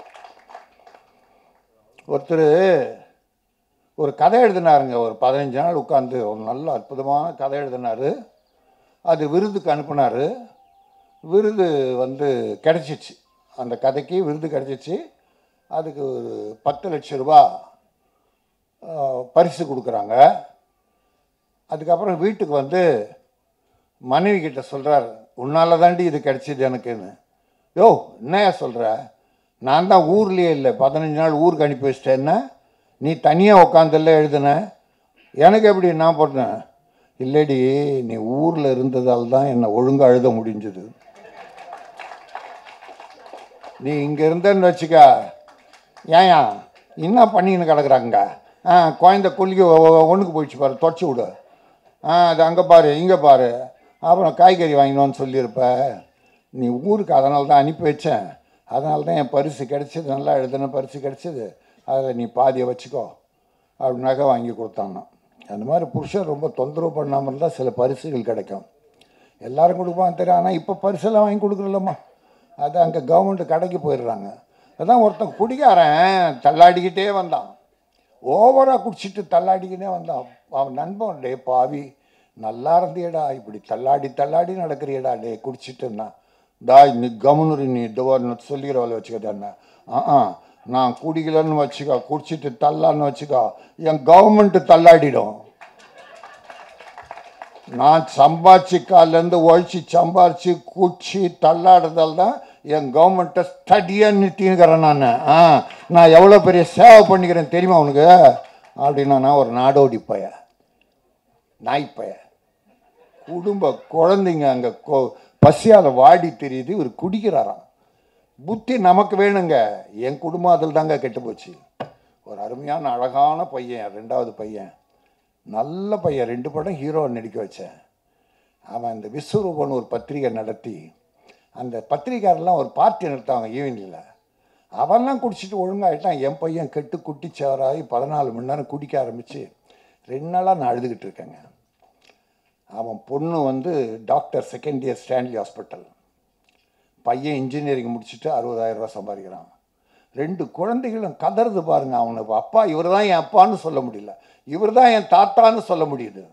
ஒருத்தர் ஒரு கதை எழுதினாருங்க ஒரு பதினஞ்சு நாள் உட்காந்து ஒரு நல்ல அற்புதமான கதை எழுதினாரு அது விருதுக்கு அனுப்புனார் விருது வந்து கிடச்சிச்சு அந்த கதைக்கு விருது கிடச்சிச்சு அதுக்கு ஒரு பத்து லட்ச ரூபா ஆஹ், பரிசு கொடுக்குறாங்க அதுக்கப்புறம் வீட்டுக்கு வந்து மனைவி கிட்ட சொல்கிறார் உன்னால தாண்டி இது கிடைச்சிது எனக்குன்னு யோ என்னையா சொல்கிற நான் தான் ஊர்லேயே இல்லை பதினஞ்சு நாள் ஊருக்கு அனுப்பி வச்சிட்டேன்னா நீ தனியாக உட்காந்துல எழுதுன எனக்கு எப்படி நான் போட்டேன் இல்லடி நீ ஊரில் இருந்ததால் தான் என்னை ஒழுங்காக எழுத முடிஞ்சது நீ இங்கே இருந்தேன்னு வச்சுக்க ஏயா என்ன பண்ணின்னு கிடக்குறாங்க ஆ குழந்த கொல்லிக்கு ஒன்றுக்கு போயிடுச்சு பாரு தொடச்சி விடு ஆ அது அங்கே பாரு இங்கே பாரு அப்புறம் காய்கறி வாங்கினோன்னு சொல்லியிருப்ப நீ ஊருக்கு அதனால தான் அனுப்பி வச்சேன் அதனால தான் என் பரிசு கிடச்சிது நல்லா எழுதின பரிசு கிடச்சிது அதில் நீ பாதியை வச்சுக்கோ அப்படி நகை வாங்கி கொடுத்தாங்க அந்த மாதிரி புருஷன் ரொம்ப தொந்தரவு பண்ணாமல் இருந்தால் சில பரிசுகள் கிடைக்கும் எல்லாரும் கொடுப்பான் தெரியும் ஆனால் இப்போ பரிசெல்லாம் வாங்கி கொடுக்குறல்லம்மா அது அங்கே கவர்மெண்ட் கடைக்கு போயிடுறாங்க அதான் ஒருத்தன் குடிக்காரன் தள்ளாடிக்கிட்டே வந்தான் ஓவராக குடிச்சிட்டு தள்ளாடிக்கிட்டே வந்தான் அவன் நண்பன் டே பாவி நல்லா இருந்தியடா இப்படி தள்ளாடி தள்ளாடி நடக்கிறியடா டே குடிச்சிட்டுன்னா டாய் நீ கவர்னர் நீ இதுவான்னு சொல்லிக்கிற வேலை வச்சுக்கிட்டேன்னா ஆ நான் குடிக்கலன்னு வச்சுக்கோ குடிச்சிட்டு தள்ளான்னு வச்சுக்கோ என் கவர்மெண்ட்டு தள்ளாடிடும் நான் சம்பாதிச்சு காலிலேருந்து ஒழிச்சு சம்பாரிச்சு குச்சி தள்ளாடுறதால தான் என் கவர்மெண்ட்டை ஸ்டடியாக நிறுத்தினுக்கிறேன் நான் ஆ நான் எவ்வளோ பெரிய சேவை பண்ணிக்கிறேன் தெரியுமா உனக்கு அப்படின்னா நான் ஒரு நாடோடி பய நாய்ப்பய குடும்ப குழந்தைங்க அங்கே கொ பசியால் வாடி தெரியுது இவர் குடிக்கிறாராம் புத்தி நமக்கு வேணுங்க என் குடும்பம் அதில் தாங்க கெட்டு போச்சு ஒரு அருமையான அழகான பையன் ரெண்டாவது பையன் நல்ல பையன் ரெண்டு படம் ஹீரோ நடிக்க வச்சேன் அவன் இந்த விஸ்வரூபம்னு ஒரு பத்திரிகை நடத்தி அந்த பத்திரிக்காரெல்லாம் ஒரு பார்ட்டி நடத்தாங்க ஈவினிங்கில் அவன்லாம் குடிச்சிட்டு ஒழுங்காயிட்டான் என் பையன் கெட்டு குட்டிச்சவராகி பதினாலு மணி நேரம் குடிக்க ஆரம்பித்து ரெண்டு நாளாக நான் அழுதுகிட்டு இருக்கேங்க அவன் பொண்ணு வந்து doctor second year Stanley hospital பையன் இன்ஜினியரிங் முடிச்சுட்டு அறுபதாயிரம் ரூபாய் சம்பாதிக்கிறான் ரெண்டு குழந்தைகளும் கதறுது பாருங்க அவனுக்கு அப்பா இவர் தான் என் அப்பான்னு சொல்ல முடியல இவர் தான் என் தாத்தான்னு சொல்ல முடியுது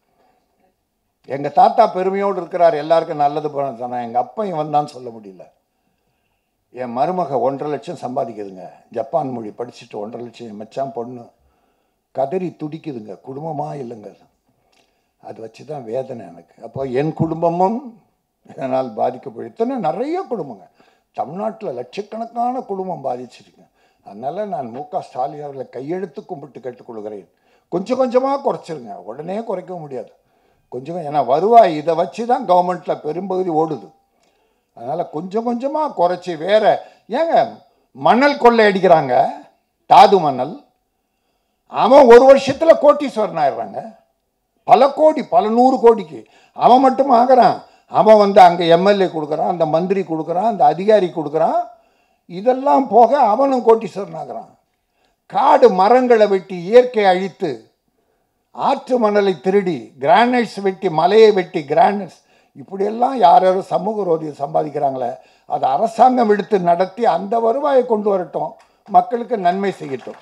எங்கள் தாத்தா பெருமையோடு இருக்கிறார் எல்லாருக்கும் நல்லது பண்ண சொன்னான் எங்கள் அப்பா இவன் தான் சொல்ல முடியல என் மருமக ஒன்றரை லட்சம் சம்பாதிக்குதுங்க ஜப்பான் மொழி படிச்சுட்டு ஒன்றரை லட்சம் என் மச்சான் பொண்ணு கதறி துடிக்குதுங்க குடும்பமாக இல்லைங்க அது. அது வச்சு தான் வேதனை எனக்கு அப்போ என் குடும்பமும் இதனால் பாதிக்கப்படும் இத்தனை நிறைய குடும்பங்க தமிழ்நாட்டில் லட்சக்கணக்கான குடும்பம் பாதிச்சிருக்கு அதனால் நான் மு க ஸ்டாலின் அவர்களை கையெழுத்து கும்பிட்டு கேட்டுக்கொள்கிறேன் கொஞ்சம் கொஞ்சமாக குறைச்சிருங்க உடனே குறைக்க முடியாது கொஞ்சம் ஏன்னா வருவாய் இதை வச்சு தான் கவர்மெண்ட்டில் பெரும்பகுதி ஓடுது அதனால் கொஞ்சம் கொஞ்சமாக குறைச்சி வேற ஏங்க மணல் கொள்ளை அடிக்கிறாங்க தாது மணல் அவன் ஒரு வருஷத்தில் கோட்டீஸ்வரன் ஆயிடுறாங்க பல கோடி பல நூறு கோடிக்கு அவன் மட்டும் ஆகிறான் அவன் வந்து அங்கே எம்எல்ஏ கொடுக்குறான் அந்த மந்திரி கொடுக்குறான் அந்த அதிகாரி கொடுக்குறான் இதெல்லாம் போக அவனும் கோட்டீஸ்வரன் ஆகிறான் காடு மரங்களை வெட்டி இயற்கை அழித்து ஆற்று மணலை திருடி கிரானைட்ஸ் வெட்டி மலையை வெட்டி கிரானைட்ஸ் இப்படியெல்லாம் யார் யாரும் சமூக விரோதியை சம்பாதிக்கிறாங்களே அதை அரசாங்கம் எடுத்து நடத்தி அந்த வருவாயை கொண்டு வரட்டும் மக்களுக்கு நன்மை செய்யட்டும்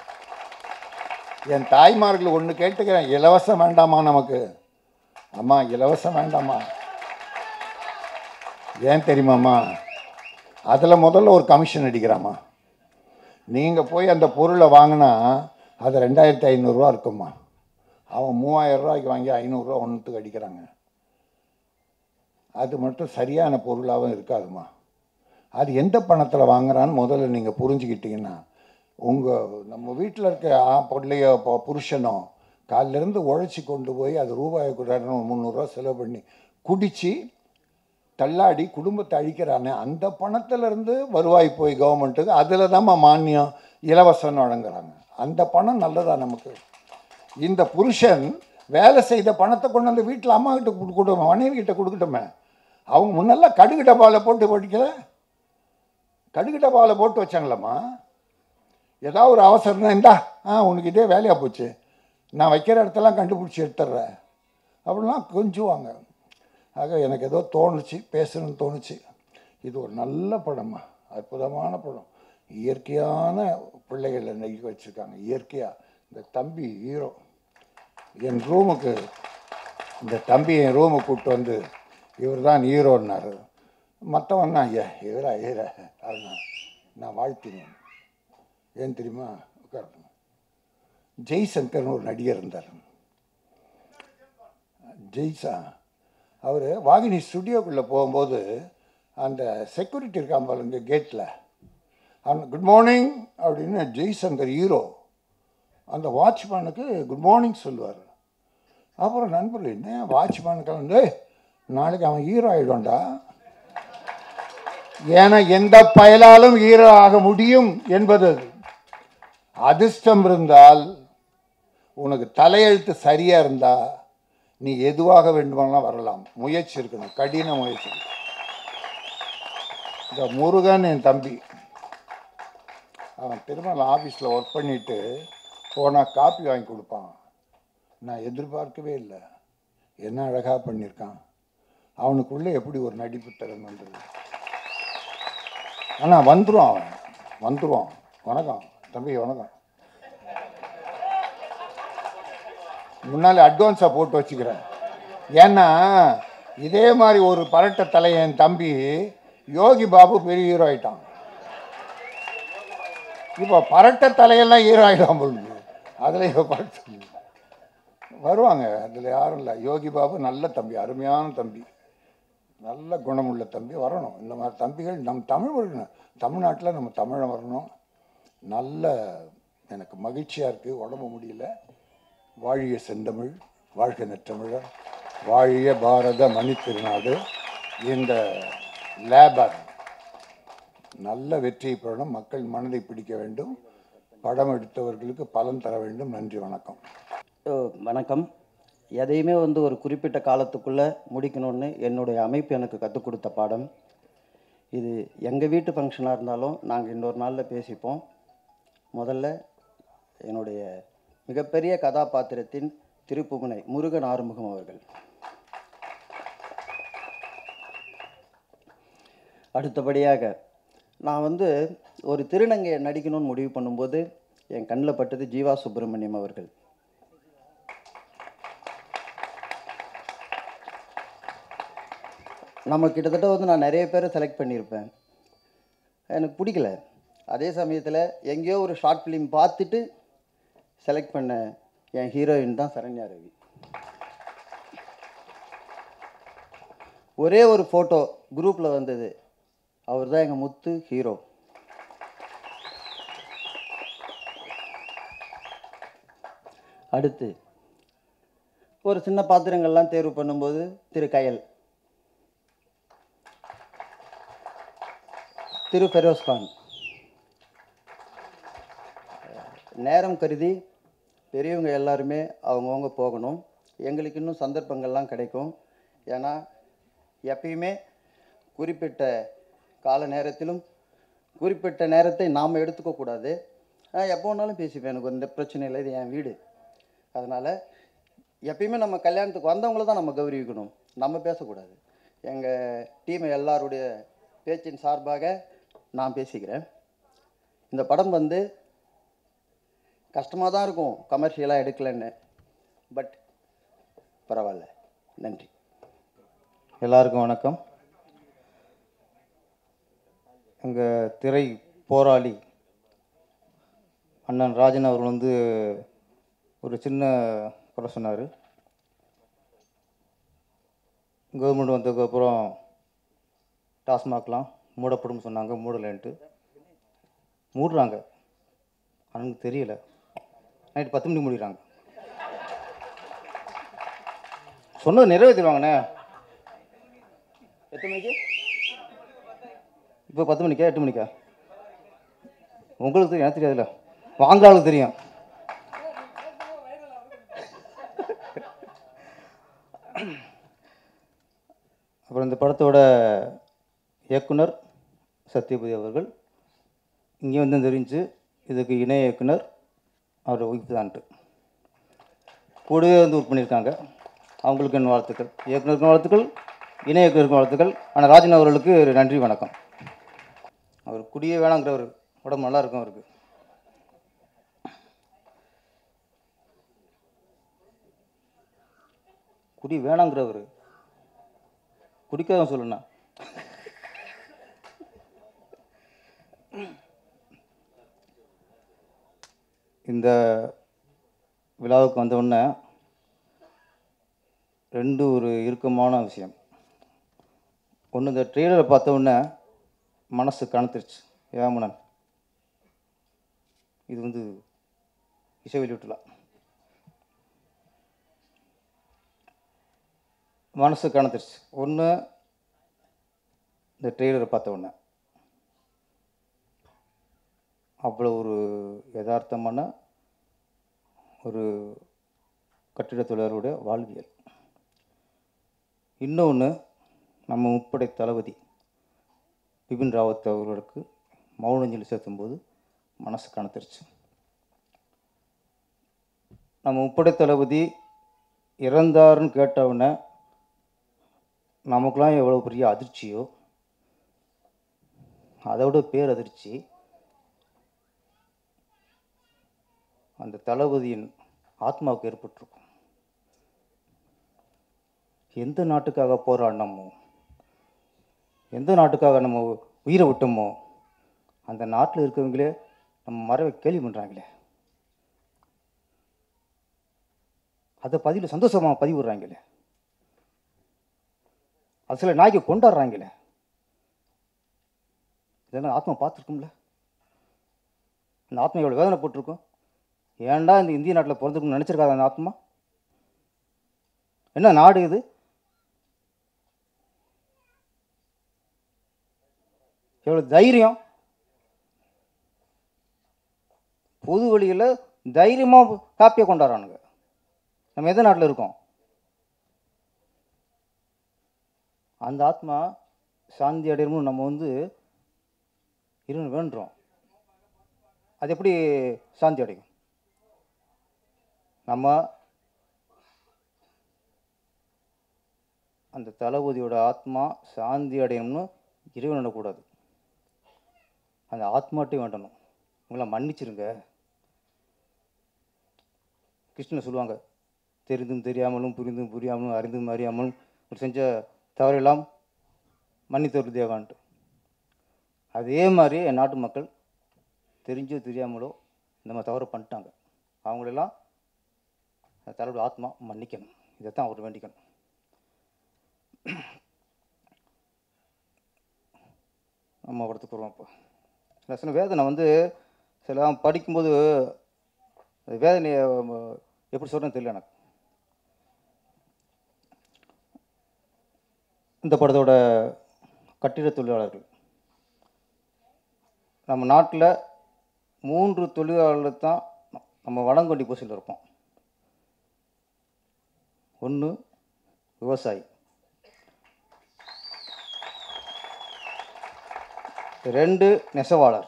என் தாய்மார்கள் ஒன்று கேட்டுக்கிறேன் இலவசம் வேண்டாமா நமக்கு அம்மா இலவசம் வேண்டாமா ஏன் தெரியுமாம்மா அதில் முதல்ல ஒரு கமிஷன் அடிக்கிறாம்மா நீங்கள் போய் அந்த பொருளை வாங்கினா அது ரெண்டாயிரத்தி ஐநூறுரூவா இருக்கும்மா அவன் மூவாயிரம் ரூபாய்க்கு வாங்கி ஐநூறுரூவா ஒன்றுத்துக்கு அடிக்கிறாங்க அது மட்டும் சரியான பொருளாகவும் இருக்காதுமா அது எந்த பணத்தில் வாங்குறான்னு முதல்ல நீங்கள் புரிஞ்சுக்கிட்டீங்கன்னா உங்கள் நம்ம வீட்டில் இருக்க ஆ பிள்ளையோ இப்போ புருஷனோ காலிலேருந்து உழைச்சி கொண்டு போய் அது ரூபாய் கூட முந்நூறுரூவா செலவு பண்ணி குடித்து தள்ளாடி குடும்பத்தை அழிக்கிறானே அந்த பணத்திலேருந்து வருவாய் போய் கவர்மெண்ட்டுக்கு அதில் தான்மா மானியம் இலவசம் வழங்குறாங்க அந்த பணம் நல்லதா நமக்கு இந்த புருஷன் வேலை செய்த பணத்தை கொண்டு வந்து வீட்டில் அம்மா கிட்ட கொடுக்கட்டும் மனைவி கிட்ட கொடுக்கட்டுமே அவங்க முன்னெல்லாம் கடுகு டப்பாவில் போட்டு படிக்கல கடுகு டப்பாவில் போட்டு வச்சாங்களம்மா ஏதாவது ஒரு அவசரம்னா இந்தா ஆ உனக்கு இதே வேலையாக போச்சு நான் வைக்கிற இடத்தெல்லாம் கண்டுபிடிச்சி எடுத்துட்றேன் அப்படிலாம் கொஞ்சுவாங்க ஆக எனக்கு ஏதோ தோணுச்சு பேசணும்னு தோணுச்சு இது ஒரு நல்ல படமா அற்புதமான படம் இயற்கையான பிள்ளைகளை நெருக்கி வச்சுருக்காங்க இயற்கையாக இந்த தம்பி ஹீரோ என் ரூமுக்கு இந்த தம்பி என் ரூமுக்கு கூப்பிட்டு வந்து இவர் தான் ஹீரோன்னாரு மற்றவன் நான் ஐயா இவரா ஹீரா அதுதான் நான் வாழ்த்தினேன் ஏன் தெரியுமா உட்காருங்க ஜெய்சங்கர்னு ஒரு நடிகர் இருந்தார் ஜெய்சா அவர் வாகினி ஸ்டுடியோக்குள்ளே போகும்போது அந்த செக்யூரிட்டி இருக்கான் பாருங்க கேட்டில் அவன் குட் மார்னிங் அப்படின்னு ஜெய்சங்கர் ஹீரோ அந்த வாட்ச்மேனுக்கு குட் மார்னிங் சொல்லுவார் அப்புறம் நண்பர்கள் என்ன வாட்ச்மேனுக்கெல்லாம் வந்து நாளைக்கு அவன் ஹீரோ ஆகிடும்டா ஏன்னா எந்த பயலாலும் ஹீரோ ஆக முடியும் என்பது அது. அதிர்ஷ்டம் இருந்தால் உனக்கு தலையெழுத்து சரியா இருந்தா நீ எதுவாக வேண்டுமானாலும் வரலாம் முயற்சி இருக்கணும் கடின முயற்சி இந்த முருகன் என் தம்பி அவன் திருமலை ஆஃபீஸில் ஒர்க் பண்ணிட்டு போனால் காப்பி வாங்கி கொடுப்பான் நான் எதிர்பார்க்கவே இல்லை என்ன அழகாக பண்ணியிருக்கான் அவனுக்குள்ளே எப்படி ஒரு நடிப்பு திறன் வந்தது ஆனால் வந்துடும் அவன் வந்துடுவான் வணக்கம் தம்பி வணக்கம் முன்னால் அட்வான்ஸாக போட்டு வச்சுக்கிறேன் ஏன்னா இதே மாதிரி ஒரு பரட்ட தலை என் தம்பி யோகி பாபு பெரிய ஹீரோ ஆயிட்டான் இப்போ பரட்ட தலையெல்லாம் ஹீரோ ஆகிடும் பொழுது அதில் இப்போ பரட்ட வருவாங்க அதில் யாரும் இல்லை யோகி பாபு நல்ல தம்பி அருமையான தம்பி நல்ல குணமுள்ள தம்பி வரணும் இந்த மாதிரி தம்பிகள் நம் தமிழ் வரணும் தமிழ்நாட்டில் நம்ம தமிழை வரணும் நல்ல எனக்கு மகிழ்ச்சியாக இருக்குது உடம்பு முடியல வாழிய செந்தமிழ் வாழ்க நற்றமிழர் வாழிய பாரத மணி திருநாடு இந்த லேபர் நல்ல வெற்றியை பெறணும் மக்கள் மனதை பிடிக்க வேண்டும் படம் எடுத்தவர்களுக்கு பலன் தர வேண்டும் நன்றி வணக்கம் ஓ, வணக்கம் எதையுமே வந்து ஒரு குறிப்பிட்ட காலத்துக்குள்ளே முடிக்கணும்னு என்னுடைய அமைப்பு எனக்கு கற்றுக் கொடுத்த பாடம் இது எங்கள் வீட்டு ஃபங்க்ஷனாக இருந்தாலும் நாங்கள் இன்னொரு நாளில் பேசிப்போம் முதல்ல என்னுடைய மிகப்பெரிய கதாபாத்திரத்தின் திருப்புமுனை முருகன் ஆறுமுகம் அவர்கள் அடுத்தபடியாக நான் வந்து ஒரு திருநங்கையை நடிக்கணும்னு முடிவு பண்ணும்போது என் கண்ணில் பட்டது ஜீவா சுப்பிரமணியம் அவர்கள் நம்ம கிட்டத்தட்ட வந்து நான் நிறைய பேரை செலக்ட் பண்ணியிருப்பேன் எனக்கு பிடிக்கல அதே சமயத்தில் எங்கேயோ ஒரு ஷார்ட் ஃபிலிம் பார்த்துட்டு செலக்ட் பண்ண என் ஹீரோயின் தான் சரண்யா ரவி ஒரே ஒரு ஃபோட்டோ குரூப்பில் வந்தது அவர் தான் எங்கள் முத்து ஹீரோ அடுத்து ஒரு சின்ன பாத்திரங்கள்லாம் தேர்வு பண்ணும்போது திரு கயல் திரு ஃபெரோஸ்கான் நேரம் கருதி பெரியவங்க எல்லாருமே அவங்கவுங்க போகணும் எங்களுக்கு இன்னும் சந்தர்ப்பங்கள்லாம் கிடைக்கும் ஏன்னா எப்பயுமே குறிப்பிட்ட கால நேரத்திலும் குறிப்பிட்ட நேரத்தை நாம் எடுத்துக்கக்கூடாது நான் எப்போ வேணாலும் பேசிப்பேன் எனக்கு எந்த பிரச்சனை இல்லை இது என் வீடு அதனால் எப்பயுமே நம்ம கல்யாணத்துக்கு வந்தவங்கள தான் நம்ம கௌரவிக்கணும் நம்ம பேசக்கூடாது எங்கள் டீம் எல்லாருடைய பேச்சின் சார்பாக நான் பேசிக்கிறேன் இந்த படம் வந்து கஷ்டமாக தான் இருக்கும் கமர்ஷியலாக எடுக்கலன்னு பட் பரவாயில்ல நன்றி எல்லாருக்கும் வணக்கம் எங்கள் திரை போராளி அண்ணன் ராஜன் அவர்கள் வந்து ஒரு சின்ன குறை சொன்னார் கவர்மெண்ட் வந்ததுக்கப்புறம் டாஸ்மாக்லாம் மூடப்படும் சொன்னாங்க மூடலைன்ட்டு மூடுறாங்க எனக்கு தெரியல நைட்டு பத்து மணிக்கு மூடிடுறாங்க சொன்னது நிறைவேற்றிடுவாங்கண்ணே எத்தனை மணிக்கு இப்போ பத்து மணிக்கா எட்டு மணிக்கா உங்களுக்கு தெரியும் எனக்கு தெரியாதுல்ல வாங்குற ஆளுக்கு தெரியும் அப்புறம் இந்த படத்தோட இயக்குனர் சத்யபதி அவர்கள் இங்கே வந்து தெரிஞ்சு இதுக்கு இணை இயக்குனர் அவர் ஒய்ஃப் தான்ட்டு கூடவே வந்து ஒர்க் பண்ணியிருக்காங்க அவங்களுக்கு என் வாழ்த்துக்கள் இயக்குனருக்கும் வாழ்த்துக்கள் இணை இயக்குனருக்கும் வாழ்த்துக்கள் ஆனால் ராஜன் அவர்களுக்கு ஒரு நன்றி வணக்கம் அவர் குடியே வேணாங்கிறவர் உடம்பு நல்லா இருக்கும் அவருக்கு குடி வேணாங்கிறவர் குடிக்காத சொல்லுண்ணா இந்த விழாவுக்கு வந்த உடனே ரெண்டு ஒரு இறுக்கமான விஷயம் ஒன்று இந்த ட்ரெய்லரை பார்த்த உடனே மனசு கணத்துருச்சு ஏமனன் இது வந்து இசை வெளியிட்டலாம் மனசு கணத்துருச்சு ஒன்று இந்த ட்ரெய்லரை பார்த்த உடனே அவ்வளோ ஒரு யதார்த்தமான ஒரு கட்டிடத் தொழிலாளருடைய வாழ்வியல் இன்னொன்று நம்ம முப்படை தளபதி பிபின் ராவத் அவர்களுக்கு மௌனஞ்சலி செலுத்தும்போது மனசு கணத்துருச்சு நம்ம முப்படை தளபதி இறந்தாருன்னு கேட்டவுடனே நமக்கெல்லாம் எவ்வளோ பெரிய அதிர்ச்சியோ அதை விட பேரதிர்ச்சி அந்த தளபதியின் ஆத்மாவுக்கு ஏற்பட்டிருக்கும் எந்த நாட்டுக்காக போராடினோமோ எந்த நாட்டுக்காக நம்ம உயிரை விட்டோமோ அந்த நாட்டில் இருக்கவங்களே நம்ம மறைவை கேள்வி பண்ணுறாங்களே அதை பதிவில் சந்தோஷமாக பதிவிடுறாங்களே அது சில நாய்க்கு கொண்டாடுறாங்களே இதெல்லாம் ஆத்மா பார்த்துருக்கும்ல அந்த ஆத்மா எவ்வளோ வேதனை போட்டிருக்கும் ஏன்டா இந்த இந்திய நாட்டில் பிறந்துக்கணும்னு நினச்சிருக்காது அந்த ஆத்மா என்ன நாடு இது எவ்வளோ தைரியம் பொது வழியில் தைரியமாக காப்பியை கொண்டாடுறானுங்க நம்ம எந்த நாட்டில் இருக்கோம் அந்த ஆத்மா சாந்தி அடையணும்னு நம்ம வந்து இறைவன் வேண்டுறோம் அது எப்படி சாந்தி அடையும் நம்ம அந்த தளபதியோட ஆத்மா சாந்தி அடையணும்னு இறைவன் வேண்டக்கூடாது அந்த ஆத்மாட்டையும் வேண்டணும் உங்களை மன்னிச்சிருங்க கிருஷ்ணன் சொல்லுவாங்க தெரிந்தும் தெரியாமலும் புரிந்தும் புரியாமலும் அறிந்தும் அறியாமலும் ஒரு செஞ்ச தவறெல்லாம் மன்னித்தவர் தேவான்ட்டு அதே மாதிரி என் நாட்டு மக்கள் தெரிஞ்சோ தெரியாமலோ இந்த மாதிரி தவறு பண்ணிட்டாங்க அவங்களெல்லாம் அந்த தலைவர் ஆத்மா மன்னிக்கணும் இதைத்தான் அவர் வேண்டிக்கணும் நம்ம படத்துக்கு வருவோம் இப்போ சில சில வேதனை வந்து சில படிக்கும்போது அது வேதனையை ம- எப்படி சொல்கிறேன்னு தெரியல எனக்கு இந்த படத்தோட கட்டிட தொழிலாளர்கள் நம்ம நாட்டில் மூன்று தொழிலாளர்கள் தான் நம்ம வடங்கொண்டி பூசையில் இருப்போம் ஒன்று விவசாயி ரெண்டு நெசவாளர்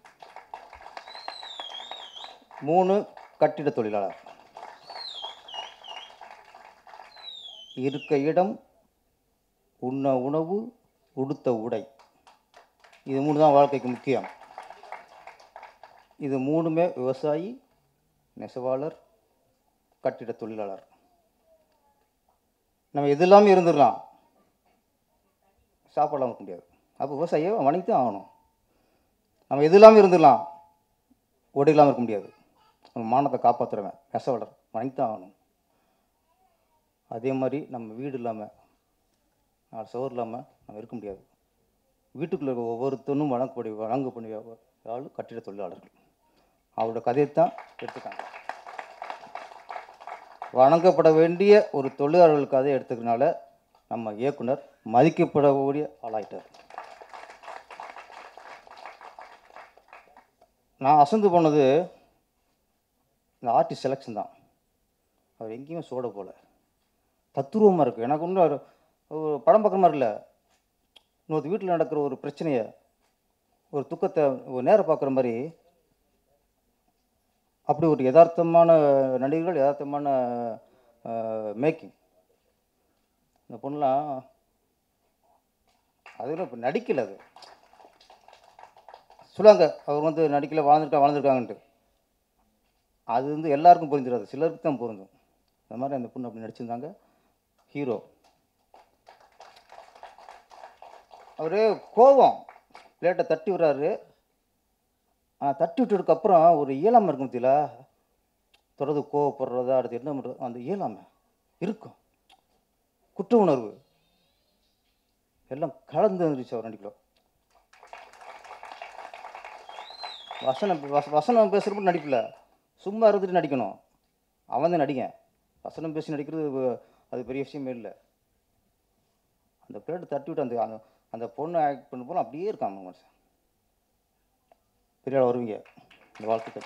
மூணு கட்டிட தொழிலாளர் இருக்க இடம் உண்ண உணவு உடுத்த உடை இது மூணு தான் வாழ்க்கைக்கு முக்கியம் இது மூணுமே விவசாயி நெசவாளர் கட்டிட தொழிலாளர் நம்ம எது இல்லாமல் இருந்துடலாம் சாப்பாடலாம் இருக்க முடியாது அப்போ விவசாயியை வணங்கி தான் ஆகணும் நம்ம எது இல்லாமல் இருந்துடலாம் உடை இல்லாமல் இருக்க முடியாது நம்ம மானத்தை காப்பாற்றுறவன் நெசவாளர் வணங்கி தான் ஆகணும் அதே மாதிரி நம்ம வீடு இல்லாமல் நாலு சோறு இல்லாமல் நம்ம இருக்க முடியாது வீட்டுக்குள்ளே இருக்க ஒவ்வொருத்தனும் வழங்கக்கூடிய வழங்கக்கூடிய ஆள் கட்டிட தொழிலாளர்கள் அவரோட கதையை தான் எடுத்துக்காங்க வணங்கப்பட வேண்டிய ஒரு தொழிலாளர்கள் கதையை எடுத்துக்கிறனால நம்ம இயக்குனர் மதிக்கப்படக்கூடிய ஆளாயிட்டார் நான் அசந்து போனது இந்த ஆர்டிஸ்ட் செலெக்ஷன் தான் அவர் எங்கேயுமே சோட போல தத்துருவமாக இருக்குது எனக்கு ஒன்றும் ஒரு ஒரு படம் பார்க்குற மாதிரி இல்லை இன்னொரு வீட்டில் நடக்கிற ஒரு பிரச்சனையை ஒரு துக்கத்தை ஒரு நேரம் பார்க்குற மாதிரி அப்படி ஒரு யதார்த்தமான நடிகர்கள் யதார்த்தமான மேக்கிங் இந்த பொண்ணுலாம் அதுவும் இப்போ நடிக்கல அது சொல்லுவாங்க அவர் வந்து நடிக்கல வாழ்ந்துருக்கா வாழ்ந்துருக்காங்கன்ட்டு அது வந்து எல்லாருக்கும் புரிஞ்சிடாது சிலருக்கு தான் பொருந்தும் அந்த மாதிரி அந்த பொண்ணு அப்படி நடிச்சிருந்தாங்க ஹீரோ அவர் கோபம் பிளேட்டை தட்டி விடுறாரு ஆ தட்டி விட்டதுக்கு அப்புறம் ஒரு இயலாமை இருக்கும் பத்தியில தொடர்ந்து கோவப்படுறதா அடுத்து என்ன பண்ணுறது அந்த இயலாமை இருக்கும் குற்ற உணர்வு எல்லாம் கலந்து வந்துருச்சு அவர் நடிக்கலாம் வசனம் வச- வசனம் பேசுகிறப்ப நடிக்கல சும்மா இருந்துட்டு நடிக்கணும் அவன் தான் நடிகன் வசனம் பேசி நடிக்கிறது வ- அது பெரிய விஷயமே இல்லை அந்த பிளேட்டை தட்டி விட்டு அந்த அந்த அந்த பொண்ணு ஆக்ட் பண்ண போல அப்படியே இருக்கான் அவங்க மனுஷன் பெரிய ஆள் வருவீங்க இந்த வாழ்த்துக்கள்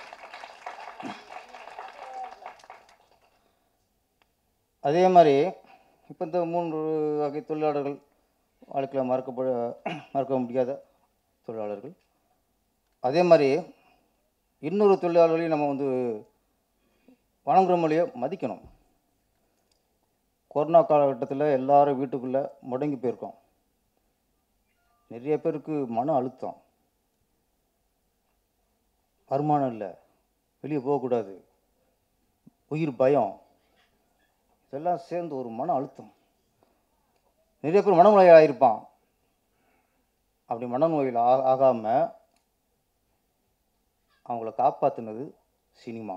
அதே மாதிரி இப்போ இந்த மூன்று வகை தொழிலாளர்கள் வாழ்க்கையில் மறக்கப்பட மறக்க முடியாத தொழிலாளர்கள் அதே மாதிரி இன்னொரு தொழிலாளர்களையும் நம்ம வந்து வணங்குற மொழியை மதிக்கணும் கொரோனா காலகட்டத்தில் எல்லாரும் வீட்டுக்குள்ளே முடங்கி போயிருக்கோம் நிறைய பேருக்கு மன அழுத்தம் வருமானம் இல்லை வெளியே போகக்கூடாது உயிர் பயம் இதெல்லாம் சேர்ந்து ஒரு மன அழுத்தம் நிறைய பேர் மனநோய் ஆகியிருப்பான் அப்படி மனநோயில் ஆ ஆகாமல் அவங்கள காப்பாற்றினது சினிமா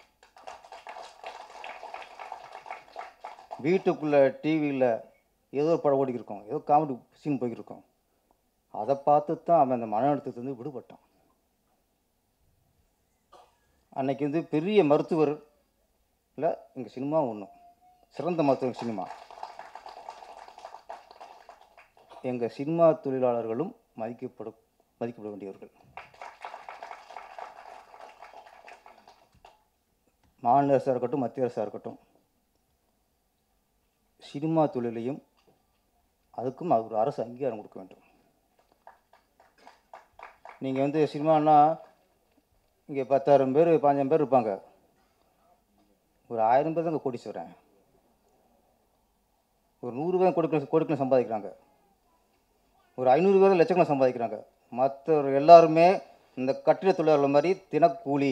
வீட்டுக்குள்ளே டிவியில் ஏதோ ஒரு படம் ஓடிக்கிருக்கோம் ஏதோ காமெடி சீன் போய்க்கிருக்கோம் அதை பார்த்து தான் அவன் அந்த மன அழுத்தத்துலேருந்து விடுபட்டான் அன்னைக்கு வந்து பெரிய மருத்துவர் இல்லை எங்கள் சினிமா ஒன்று சிறந்த மருத்துவர் சினிமா எங்கள் சினிமா தொழிலாளர்களும் மதிக்கப்பட மதிக்கப்பட வேண்டியவர்கள் மாநில அரசாக இருக்கட்டும் மத்திய அரசாக இருக்கட்டும் சினிமா தொழிலையும் அதுக்கும் ஒரு அரசு அங்கீகாரம் கொடுக்க வேண்டும் நீங்கள் வந்து சினிமானா இங்கே பத்தாயிரம் பேர் பாஞ்சாயிரம் பேர் இருப்பாங்க ஒரு ஆயிரம் பேர் தாங்க கோடீஸ்வரன் ஒரு நூறு பேர் கொடுக்கல கொடுக்கல சம்பாதிக்கிறாங்க ஒரு ஐநூறு பேர் லட்சக்கணக்கில் சம்பாதிக்கிறாங்க மற்ற எல்லாருமே இந்த கட்டிட தொழிலாளர் மாதிரி தினக்கூலி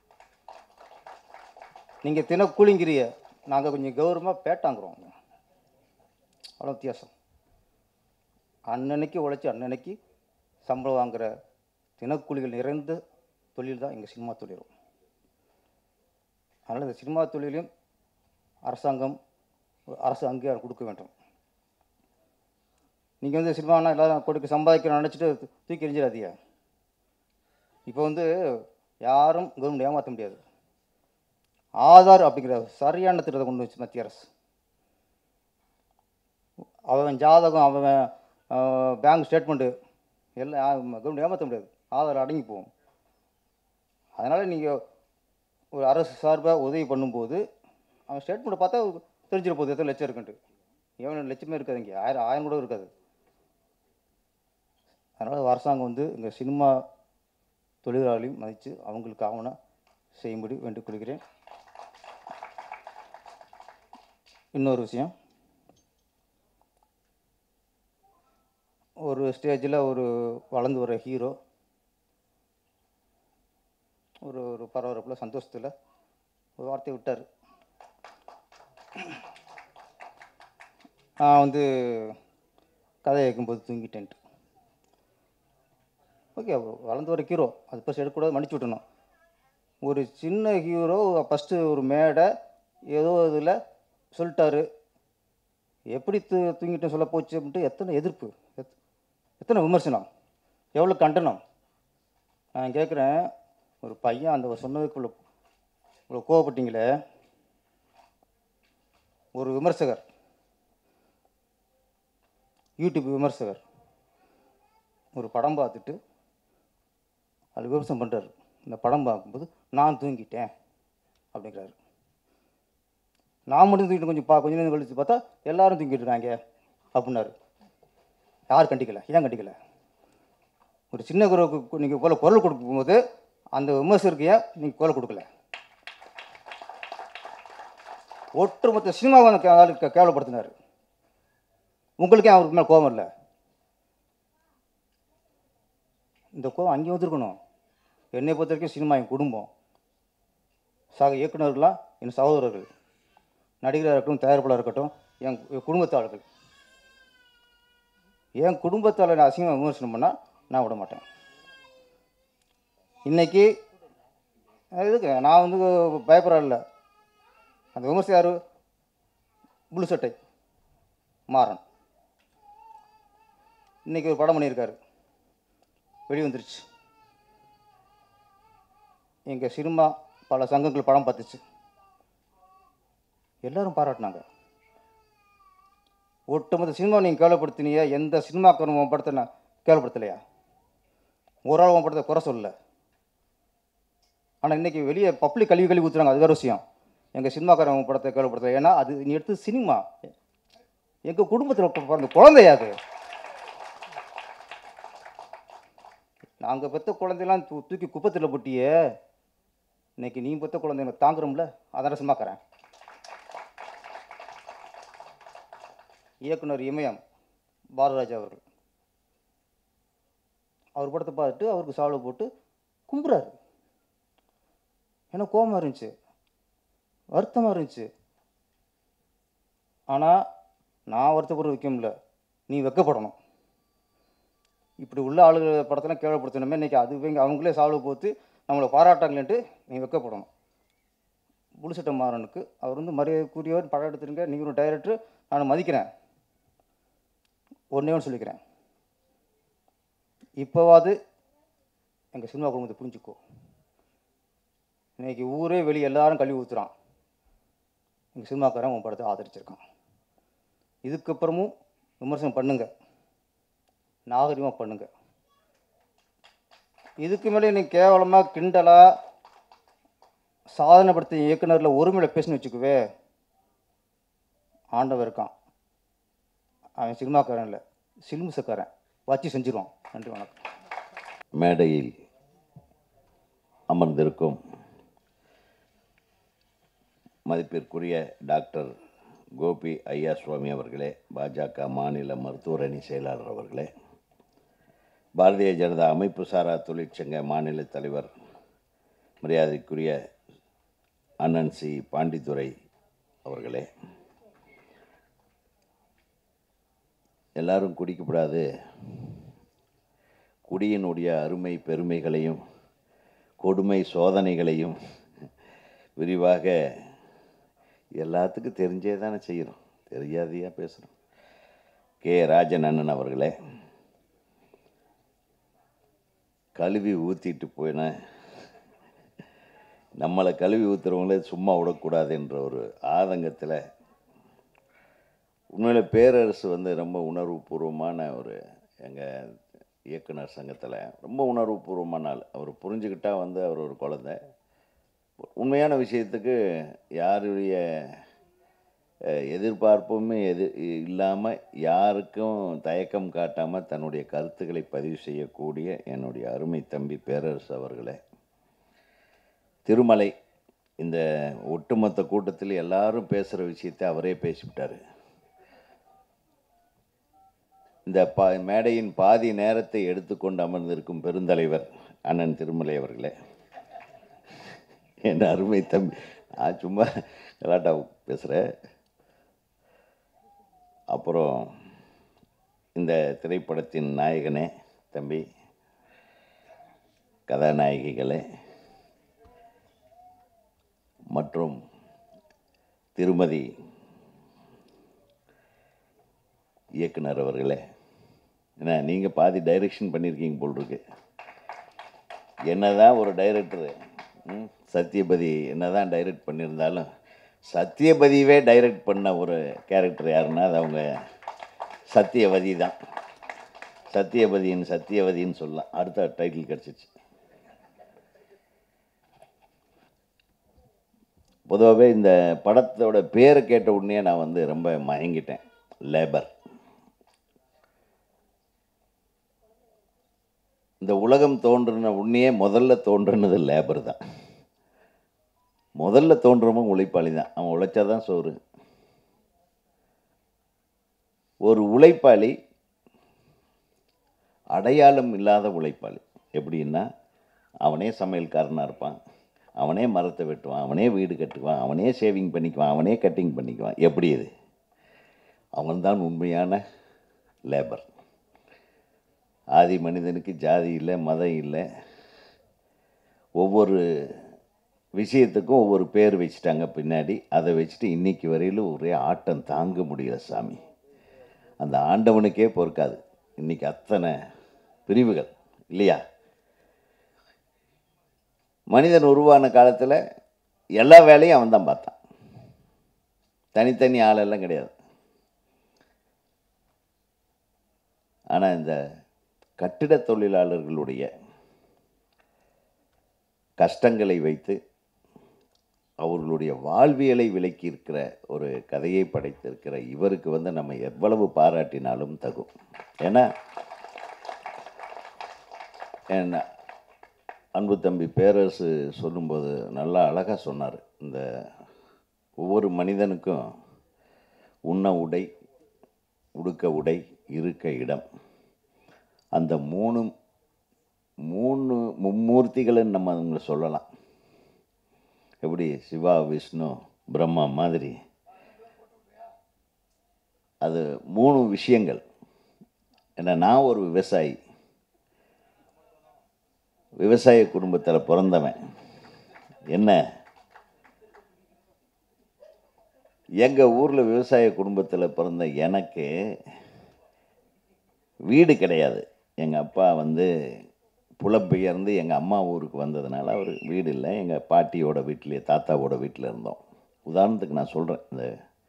நீங்கள் தினக்கூலிங்கிறிய நாங்கள் கொஞ்சம் கௌரவமாக பேட்டாங்கிறோம் அவ்வளோ வித்தியாசம் அன்னன்னைக்கு உழைச்சி அன்னன்னைக்கு சம்பளம் வாங்குகிற தினக்கூலிகள் நிறைந்த தொழில் தான் எங்கள் சினிமா தொழிலும் அதனால் இந்த சினிமா தொழிலையும் அரசாங்கம் ஒரு அரசு அங்கீகாரம் கொடுக்க வேண்டும் நீங்கள் வந்து சினிமானா எல்லாரும் கொடுக்க சம்பாதிக்கணும்னு நினச்சிட்டு தூக்கி எறிஞ்சிடாதீங்க இப்போ வந்து யாரும் கவர்மெண்ட் ஏமாற்ற முடியாது ஆதார் அப்படிங்கிற சரியான திட்டத்தை கொண்டு வச்சு மத்திய அரசு அவன் ஜாதகம் அவன் பேங்க் ஸ்டேட்மெண்ட்டு எல்லாம் கவர்மெண்ட் ஏமாற்ற முடியாது ஆதார் அடங்கி போகும் அதனால் நீங்கள் ஒரு அரசு சார்பாக உதவி பண்ணும்போது அவன் ஸ்டேட்மெண்ட்டை பார்த்தா தெரிஞ்சிட போகுது எத்தனை லட்சம் இருக்குன்ட்டு எவ்வளோ லட்சமே இருக்காது இங்கே ஆயிரம் ஆயிரம் கூட இருக்காது அதனால் அரசாங்கம் வந்து எங்கள் சினிமா தொழிலாளியும் மதித்து அவங்களுக்கு ஆவணம் செய்யும்படி வேண்டிக் கொள்கிறேன் இன்னொரு விஷயம் ஒரு ஸ்டேஜில் ஒரு வளர்ந்து வர ஹீரோ ஒரு ஒரு பரபரப்பில் சந்தோஷத்தில் ஒரு வார்த்தையை விட்டார் நான் வந்து கதை கேட்கும்போது தூங்கிட்டேன்ட்டு ஓகே வளர்ந்து வர ஹீரோ அது ஃபஸ்ட் எடுக்கக்கூடாது மன்னிச்சு விட்டணும் ஒரு சின்ன ஹீரோ ஃபஸ்ட்டு ஒரு மேடை ஏதோ இதில் சொல்லிட்டாரு எப்படி தூ தூங்கிட்டேன்னு சொல்ல போச்சு அப்படின்ட்டு எத்தனை எதிர்ப்பு எத் எத்தனை விமர்சனம் எவ்வளோ கண்டனம் நான் கேட்குறேன் ஒரு பையன் அந்த சொன்னதுக்கு இவ்வளோ இவ்வளோ கோவப்பட்டீங்களே ஒரு விமர்சகர் யூடியூப் விமர்சகர் ஒரு படம் பார்த்துட்டு அது விமர்சனம் பண்ணுறாரு இந்த படம் பார்க்கும்போது நான் தூங்கிட்டேன் அப்படிங்கிறாரு நான் மட்டும் தூங்கிட்டு கொஞ்சம் பா கொஞ்ச நேரம் கழிச்சு பார்த்தா எல்லாரும் தூங்கிட்டு இருக்காங்க அப்படின்னாரு யார் கண்டிக்கல ஏன் கண்டிக்கல ஒரு சின்ன குரலுக்கு நீங்கள் குரல் குரல் கொடுக்கும்போது அந்த விமர்சகருக்கு ஏன் நீங்கள் குரல் கொடுக்கல ஒட்டுமொத்த சினிமாவை அந்த கே- ஆளு கே- கேவலப்படுத்தினார் உங்களுக்கு ஏன் அவருக்கு மேலே கோபம் இல்லை இந்த கோபம் அங்கேயும் வந்திருக்கணும் என்னை பொறுத்த வரைக்கும் சினிமா என் குடும்பம் சக இயக்குனர்கள்லாம் என் சகோதரர்கள் நடிகராக இருக்கட்டும் தயாரிப்பாளர் இருக்கட்டும் என் கு- குடும்பத்தாளர்கள் என் குடும்பத்தால் நான் அசிங்கமாக விமர்சனம் பண்ணால் நான் விட மாட்டேன் இன்னைக்கு இதுக்கு நான் வந்து பயப்படல அந்த விமர்சனம் யார் புளு சட்டை மாறன் இன்னைக்கு ஒரு படம் பண்ணியிருக்காரு வெளி வந்துருச்சு எங்கள் சினிமா பல சங்கங்கள் படம் பார்த்துச்சு எல்லாரும் பாராட்டினாங்க ஒட்டுமொத்த சினிமா நீங்கள் கேவலப்படுத்தினிய எந்த சினிமாக்காரன் உன் படத்தை நான் கேவலப்படுத்தலையா ஒரு ஆள் உன் படத்தை குறை சொல்லல ஆனால் இன்றைக்கி வெளியே பப்ளிக் கல்வி கல்வி ஊற்றுறாங்க அது வேறு விஷயம் எங்கள் சினிமாக்காரன் உன் படத்தை கேவலப்படுத்தல ஏன்னா அது நீ எடுத்து சினிமா எங்கள் குடும்பத்தில் பிறந்த குழந்தையா அது நாங்கள் பெற்ற குழந்தையெல்லாம் தூ தூக்கி குப்பத்தில் போட்டியே இன்னைக்கு நீ பெற்ற குழந்தைங்க தாங்குறோம்ல அதான் சினிமாக்காரன் இயக்குனர் இமயம் பாரதிராஜா அவர்கள் அவர் படத்தை பார்த்துட்டு அவருக்கு சால்வை போட்டு கும்புறாரு எனக்கு கோபமாக இருந்துச்சு வருத்தமாக இருந்துச்சு ஆனால் நான் வருத்தப்படுற வைக்கும்ல நீ வெக்கப்படணும் இப்படி உள்ள ஆளுகள் படத்தெல்லாம் கேவலப்படுத்தணுமே இன்றைக்கி அது இவங்க அவங்களே சால்வை போட்டு நம்மளை பாராட்டாங்களேன்ட்டு நீ வெக்கப்படணும் புலிசட்ட மாறனுக்கு அவர் வந்து மரியாதைக்குரியவர் படம் எடுத்துருங்க நீங்கள் ஒரு டைரக்டர் நான் மதிக்கிறேன் ஒன்றே ஒன்று சொல்லிக்கிறேன் இப்போவாது எங்கள் சினிமா குடும்பத்தை புரிஞ்சுக்கோ இன்னைக்கு ஊரே வெளியே எல்லாரும் கழுவி ஊற்றுறான் எங்கள் சினிமாக்காரன் உன் படத்தை ஆதரிச்சிருக்கான் இதுக்கப்புறமும் விமர்சனம் பண்ணுங்க நாகரிகமாக பண்ணுங்க இதுக்கு மேலே நீ கேவலமாக கிண்டலாக சாதனைப்படுத்த இயக்குனரில் ஒருமையில் பேசுன்னு வச்சுக்குவே ஆண்டவன் இருக்கான் அவன் சினிமாக்காரன் இல்லை சில்முசக்காரன் வச்சு செஞ்சிருவான் நன்றி வணக்கம் மேடையில் அமர்ந்திருக்கும் மதிப்பிற்குரிய டாக்டர் கோபி ஐயா சுவாமி அவர்களே பாஜக மாநில மருத்துவர் அணி செயலாளர் அவர்களே பாரதிய ஜனதா அமைப்பு சாரா தொழிற்சங்க மாநில தலைவர் மரியாதைக்குரிய அண்ணன் சி பாண்டித்துரை அவர்களே எல்லாரும் குடிக்கப்படாது குடியினுடைய அருமை பெருமைகளையும் கொடுமை சோதனைகளையும் விரிவாக எல்லாத்துக்கும் தெரிஞ்சே தானே செய்கிறோம் தெரியாதையா பேசுகிறோம் கே ராஜன் அண்ணன் அவர்களே கழுவி ஊற்றிட்டு போயின நம்மளை கழுவி ஊற்றுறவங்களே சும்மா விடக்கூடாது என்ற ஒரு ஆதங்கத்தில் உண்மையில பேரரசு வந்து ரொம்ப உணர்வுபூர்வமான ஒரு எங்கள் இயக்குனர் சங்கத்தில் ரொம்ப உணர்வுபூர்வமான ஆள் அவர் புரிஞ்சுக்கிட்டா வந்து அவர் ஒரு குழந்தை உண்மையான விஷயத்துக்கு யாருடைய அஹ், எதிர்பார்ப்புமே எது இல்லாமல் யாருக்கும் தயக்கம் காட்டாமல் தன்னுடைய கருத்துக்களை பதிவு செய்யக்கூடிய என்னுடைய அருமை தம்பி பேரரசு அவர்களே திருமலை இந்த ஒட்டுமொத்த கூட்டத்தில் எல்லாரும் பேசுகிற விஷயத்தை அவரே பேசிவிட்டார் இந்த பா மேடையின் பாதி நேரத்தை எடுத்துக்கொண்டு அமர்ந்திருக்கும் பெருந்தலைவர் அண்ணன் திருமலை அவர்களே என் அருமை தம்பி நான் சும்மா கலாட்டா பேசுகிறேன் அப்புறம் இந்த திரைப்படத்தின் நாயகனே தம்பி கதாநாயகிகளே மற்றும் திருமதி இயக்குனர் அவர்களே என்ன நீங்கள் பாதி டைரக்ஷன் பண்ணியிருக்கீங்க போல் இருக்கு என்னதான் ஒரு டைரக்டரு ம், சத்யபதி என்னதான் டைரக்ட் பண்ணியிருந்தாலும் சத்யபதியவே டைரக்ட் பண்ண ஒரு கேரக்டர் யாருன்னா அது அவங்க சத்தியவதி தான் சத்தியபதியின் சத்தியவதின்னு சொல்லலாம் அடுத்த டைட்டில் கிடச்சிச்சு பொதுவாகவே இந்த படத்தோட பேரை கேட்ட உடனே நான் வந்து ரொம்ப மயங்கிட்டேன் லேபர் இந்த உலகம் தோன்றின உடனே முதல்ல தோன்றுனது லேபர் தான் முதல்ல தோன்றவன் உழைப்பாளி தான் அவன் உழைச்சாதான் சோறு ஒரு உழைப்பாளி அடையாளம் இல்லாத உழைப்பாளி எப்படின்னா அவனே சமையல்காரனாக இருப்பான் அவனே மரத்தை வெட்டுவான் அவனே வீடு கட்டுவான் அவனே ஷேவிங் பண்ணிக்குவான் அவனே கட்டிங் பண்ணிக்குவான் எப்படி இது அவன்தான் உண்மையான லேபர் ஆதி மனிதனுக்கு ஜாதி இல்லை மதம் இல்லை ஒவ்வொரு விஷயத்துக்கும் ஒவ்வொரு பேர் வச்சுட்டாங்க பின்னாடி அதை வச்சுட்டு இன்னைக்கு வரையிலும் ஒரே ஆட்டம் தாங்க முடியல சாமி அந்த ஆண்டவனுக்கே பொறுக்காது இன்னைக்கு அத்தனை பிரிவுகள் இல்லையா மனிதன் உருவான காலத்தில் எல்லா வேலையும் அவன் தான் பார்த்தான் தனித்தனி ஆளெல்லாம் கிடையாது ஆனால் இந்த கட்டிட தொழிலாளர்களுடைய கஷ்டங்களை வைத்து அவர்களுடைய வாழ்வியலை விளக்கி இருக்கிற ஒரு கதையை படைத்திருக்கிற இவருக்கு வந்து நம்ம எவ்வளவு பாராட்டினாலும் தகும் ஏன்னா என்ன அன்பு தம்பி பேரரசு சொல்லும்போது நல்லா அழகாக சொன்னார் இந்த ஒவ்வொரு மனிதனுக்கும் உண்ண உடை உடுக்க உடை இருக்க இடம் அந்த மூணு மூணு மும்மூர்த்திகள்னு நம்ம அவங்கள சொல்லலாம் எப்படி சிவா விஷ்ணு பிரம்மா மாதிரி அது மூணு விஷயங்கள் ஏன்னா நான் ஒரு விவசாயி விவசாய குடும்பத்தில் பிறந்தவன் என்ன எங்கள் ஊரில் விவசாய குடும்பத்தில் பிறந்த எனக்கு வீடு கிடையாது எங்கள் அப்பா வந்து புலம்பெயர்ந்து எங்கள் அம்மா ஊருக்கு வந்ததுனால அவர் வீடு இல்லை எங்கள் பாட்டியோட வீட்டிலே தாத்தாவோட வீட்டில் இருந்தோம் உதாரணத்துக்கு நான் சொல்கிறேன் இந்த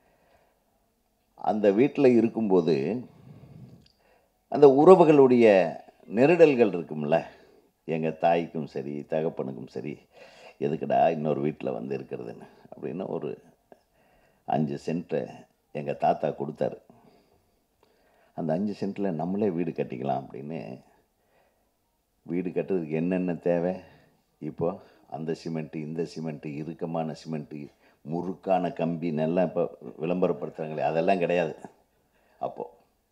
அந்த வீட்டில் இருக்கும்போது அந்த உறவுகளுடைய நெருடல்கள் இருக்கும்ல எங்கள் தாய்க்கும் சரி தகப்பனுக்கும் சரி எதுக்குடா இன்னொரு வீட்டில் வந்து இருக்கிறதுன்னு அப்படின்னு ஒரு அஞ்சு சென்ட்டை எங்கள் தாத்தா கொடுத்தாரு அந்த அஞ்சு சென்ட்டில் நம்மளே வீடு கட்டிக்கலாம் அப்படின்னு வீடு கட்டுறதுக்கு என்னென்ன தேவை இப்போ அந்த சிமெண்ட்டு இந்த சிமெண்ட்டு இறுக்கமான சிமெண்ட்டு முறுக்கான கம்பி நல்லா இப்போ விளம்பரப்படுத்துகிறாங்களே அதெல்லாம் கிடையாது அப்போது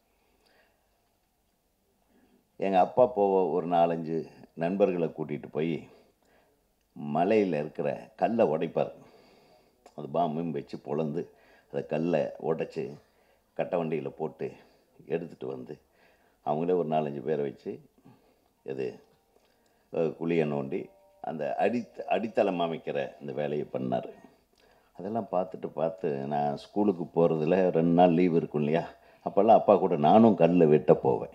எங்கள் அப்பா போக ஒரு நாலஞ்சு நண்பர்களை கூட்டிகிட்டு போய் மலையில் இருக்கிற கல்லை உடைப்பார் அது பாம்பும் வச்சு பொளந்து அதை கல்லை உடைச்சி கட்ட வண்டியில் போட்டு எடுத்துகிட்டு வந்து அவங்களே ஒரு நாலஞ்சு பேரை வச்சு இது அஹ், குழியை நோண்டி அந்த அடி அடித்தளம் அமைக்கிற இந்த வேலையை பண்ணார் அதெல்லாம் பார்த்துட்டு பார்த்து நான் ஸ்கூலுக்கு போகிறதுல ரெண்டு நாள் லீவ் இருக்கும் இல்லையா அப்போல்லாம் அப்பா கூட நானும் கல்லை வெட்ட போவேன்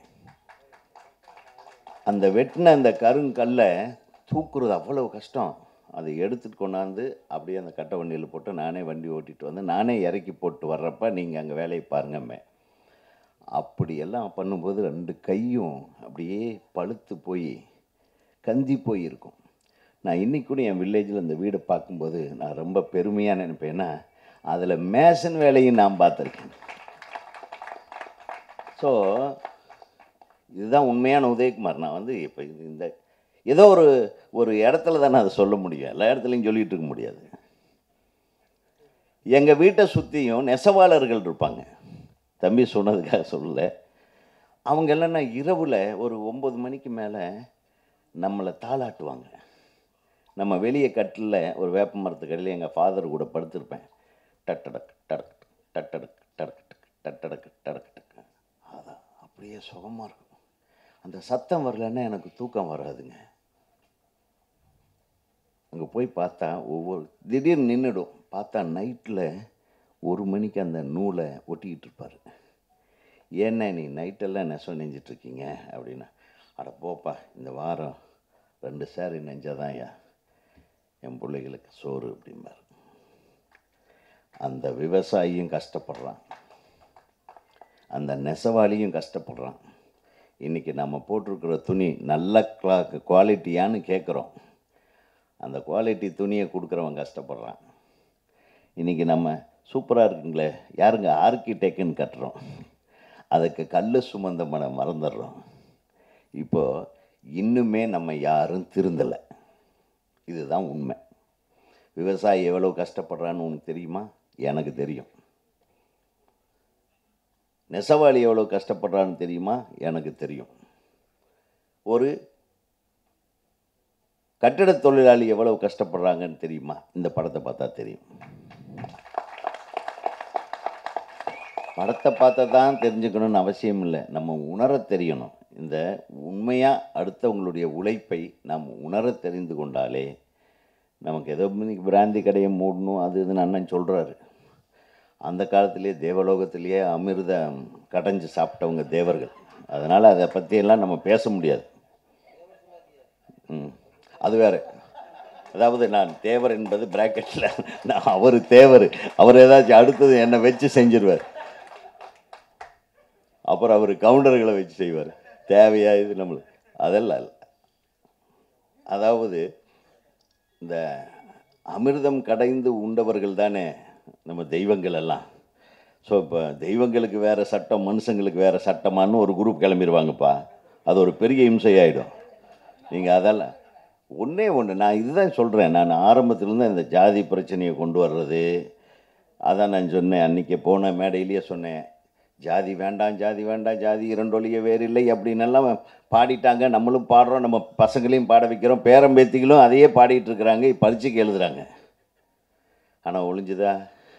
அந்த வெட்டின அந்த கருங்கல்லை தூக்குறது அவ்வளவு கஷ்டம் அதை எடுத்துட்டு கொண்டாந்து அப்படியே அந்த கட்டை வண்டியில் போட்டு நானே வண்டி ஓட்டிட்டு வந்து நானே இறக்கி போட்டு வர்றப்ப நீங்கள் அங்கே வேலையை பாருங்கம்மே அப்படியெல்லாம் பண்ணும்போது ரெண்டு கையும் அப்படியே பழுத்து போய் கந்தி போய் இருக்கும் நான் இன்னைக்கு கூட என் வில்லேஜில் இந்த வீடை பார்க்கும்போது நான் ரொம்ப பெருமையாக நினைப்பேன்னா அதில் மேசன் வேலையும் நான் பார்த்துருக்கேன் ஸோ இதுதான் உண்மையான உதயகுமார் நான் வந்து இப்போ இந்த ஏதோ ஒரு ஒரு இடத்துல தானே அதை சொல்ல முடியும் எல்லா இடத்துலையும் சொல்லிகிட்டு இருக்க முடியாது எங்கள் வீட்டை சுற்றியும் நெசவாளர்கள் இருப்பாங்க தம்பி சொன்னதுக்காக சொல்லலை அவங்க இல்லைன்னா இரவில் ஒரு ஒம்பது மணிக்கு மேலே நம்மளை தாளாட்டுவாங்க நம்ம வெளியே கட்டில் ஒரு வேப்ப மரத்துக்கடியில் எங்கள் ஃபாதர் கூட படுத்திருப்பேன் டட்டடக் டடக் டட்டடக் டடக் டட்டடக் டடக் டக் அதான் அப்படியே சுகமாக இருக்கும் அந்த சத்தம் வரலன்னா எனக்கு தூக்கம் வராதுங்க அங்கே போய் பார்த்தா ஒவ்வொரு திடீர்னு நின்றுடும் பார்த்தா நைட்டில் ஒரு மணிக்கு அந்த நூலை ஒட்டிக்கிட்டு இருப்பார் ஏன்னா நீ நைட்டெல்லாம் நெசவு நெஞ்சிட்ருக்கீங்க அப்படின்னா அட போப்பா இந்த வாரம் ரெண்டு சாரி நெஞ்சாதான்யா என் பிள்ளைகளுக்கு சோறு அப்படிம்பார் அந்த விவசாயியும் கஷ்டப்படுறான் அந்த நெசவாளியும் கஷ்டப்படுறான் இன்றைக்கி நம்ம போட்டிருக்கிற துணி நல்ல கிளா குவாலிட்டியான்னு கேட்குறோம் அந்த குவாலிட்டி துணியை கொடுக்குறவன் கஷ்டப்படுறான் இன்றைக்கி நம்ம சூப்பராக இருக்குங்களே யாருங்க ஆர்கிடெக்ட்னு கட்டுறோம் அதுக்கு கல் சுமந்த மன மறந்துடுறோம் இப்போது இன்னுமே நம்ம யாரும் திருந்தலை இதுதான் உண்மை விவசாயி எவ்வளோ கஷ்டப்படுறான்னு உனக்கு தெரியுமா எனக்கு தெரியும் நெசவாளி எவ்வளோ கஷ்டப்படுறான்னு தெரியுமா எனக்கு தெரியும் ஒரு கட்டிடத் தொழிலாளி எவ்வளவு கஷ்டப்படுறாங்கன்னு தெரியுமா இந்த படத்தை பார்த்தா தெரியும் படத்தை பார்த்தா தான் தெரிஞ்சுக்கணும்னு அவசியம் இல்லை நம்ம உணர தெரியணும் இந்த உண்மையாக அடுத்தவங்களுடைய உழைப்பை நாம் உணர தெரிந்து கொண்டாலே நமக்கு ஏதோ இன்னைக்கு பிராந்தி கடையை மூடணும் அது இதுன்னு அண்ணன் சொல்கிறாரு அந்த காலத்திலே தேவலோகத்திலேயே அமிர்தம் கடைஞ்சு சாப்பிட்டவங்க தேவர்கள் அதனால் அதை பற்றியெல்லாம் நம்ம பேச முடியாது ம் அது வேறு அதாவது நான் தேவர் என்பது பிராக்கெட்டில் நான் அவர் தேவர் அவர் ஏதாச்சும் அடுத்தது என்னை வச்சு செஞ்சிருவார் அப்புறம் அவர் கவுண்டர்களை வச்சு செய்வார் தேவையா இது நம்மளுக்கு அதெல்லாம் இல்லை அதாவது இந்த அமிர்தம் கடைந்து உண்டவர்கள் தானே நம்ம தெய்வங்கள் எல்லாம் ஸோ இப்போ தெய்வங்களுக்கு வேறு சட்டம் மனுஷங்களுக்கு வேறு சட்டமான்னு ஒரு குரூப் கிளம்பிடுவாங்கப்பா அது ஒரு பெரிய இம்சையாயிடும் நீங்கள் அதெல்லாம் ஒன்றே ஒன்று நான் இதுதான் சொல்கிறேன் நான் ஆரம்பத்துலேருந்து இந்த ஜாதி பிரச்சனையை கொண்டு வர்றது அதான் நான் சொன்னேன் அன்றைக்கி போன மேடையிலேயே சொன்னேன் ஜாதி வேண்டாம் ஜாதி வேண்டாம் ஜாதி இரண்டொழிய வேறு இல்லை அப்படின்னு எல்லாம் பாடிட்டாங்க நம்மளும் பாடுறோம் நம்ம பசங்களையும் பாட வைக்கிறோம் பேரம்பேத்திகளும் அதையே பாடிட்டு இருக்கிறாங்க பரீட்சைக்கு எழுதுறாங்க ஆனால் ஒளிஞ்சுதா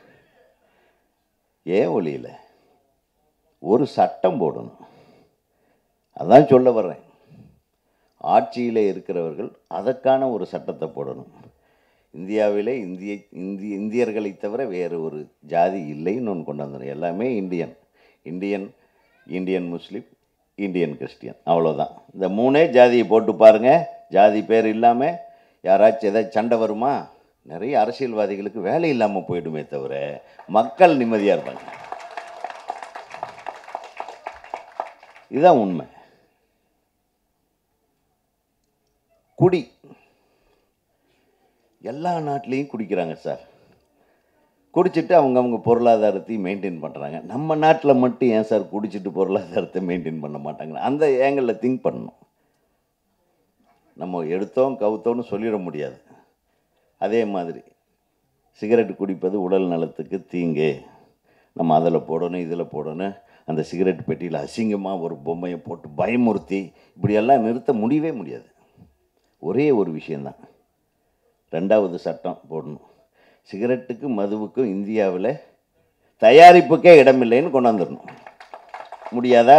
ஏன் ஒளியல ஒரு சட்டம் போடணும் அதான் சொல்ல வர்றேன் ஆட்சியிலே இருக்கிறவர்கள் அதற்கான ஒரு சட்டத்தை போடணும் இந்தியாவிலே இந்திய இந்திய இந்தியர்களை தவிர வேறு ஒரு ஜாதி இல்லைன்னு ஒன்று கொண்டு வந்துடும் எல்லாமே Indian Indian Indian Muslim Indian Christian அவ்வளோதான் இந்த மூணே ஜாதியை போட்டு பாருங்கள் ஜாதி பேர் இல்லாமல் யாராச்சும் ஏதாச்சும் சண்டை வருமா நிறைய அரசியல்வாதிகளுக்கு வேலை இல்லாமல் போயிடுமே தவிர மக்கள் நிம்மதியாக இருப்பாங்க இதுதான் உண்மை குடி எல்லா நாட்டிலையும் குடிக்கிறாங்க சார் குடிச்சிட்டு அவங்க அவங்க பொருளாதாரத்தையும் மெயின்டைன் பண்ணுறாங்க நம்ம நாட்டில் மட்டும் ஏன் சார் குடிச்சிட்டு பொருளாதாரத்தை மெயின்டைன் பண்ண மாட்டாங்க அந்த ஏங்கிளில் திங்க் பண்ணணும் நம்ம எடுத்தோம் கவுத்தோன்னு சொல்லிட முடியாது அதே மாதிரி சிகரெட் குடிப்பது உடல் நலத்துக்கு தீங்கு நம்ம அதில் போடணும் இதில் போடணும் அந்த சிகரெட் பெட்டியில் அசிங்கமாக ஒரு பொம்மையை போட்டு பயமுறுத்தி இப்படியெல்லாம் நிறுத்த முடியவே முடியாது ஒரே ஒரு விஷயந்தான் ரெண்டாவது சட்டம் போடணும் சிகரெட்டுக்கும் மதுவுக்கும் இந்தியாவில் தயாரிப்புக்கே இடமில்லைன்னு கொண்டாந்துடணும் முடியாதா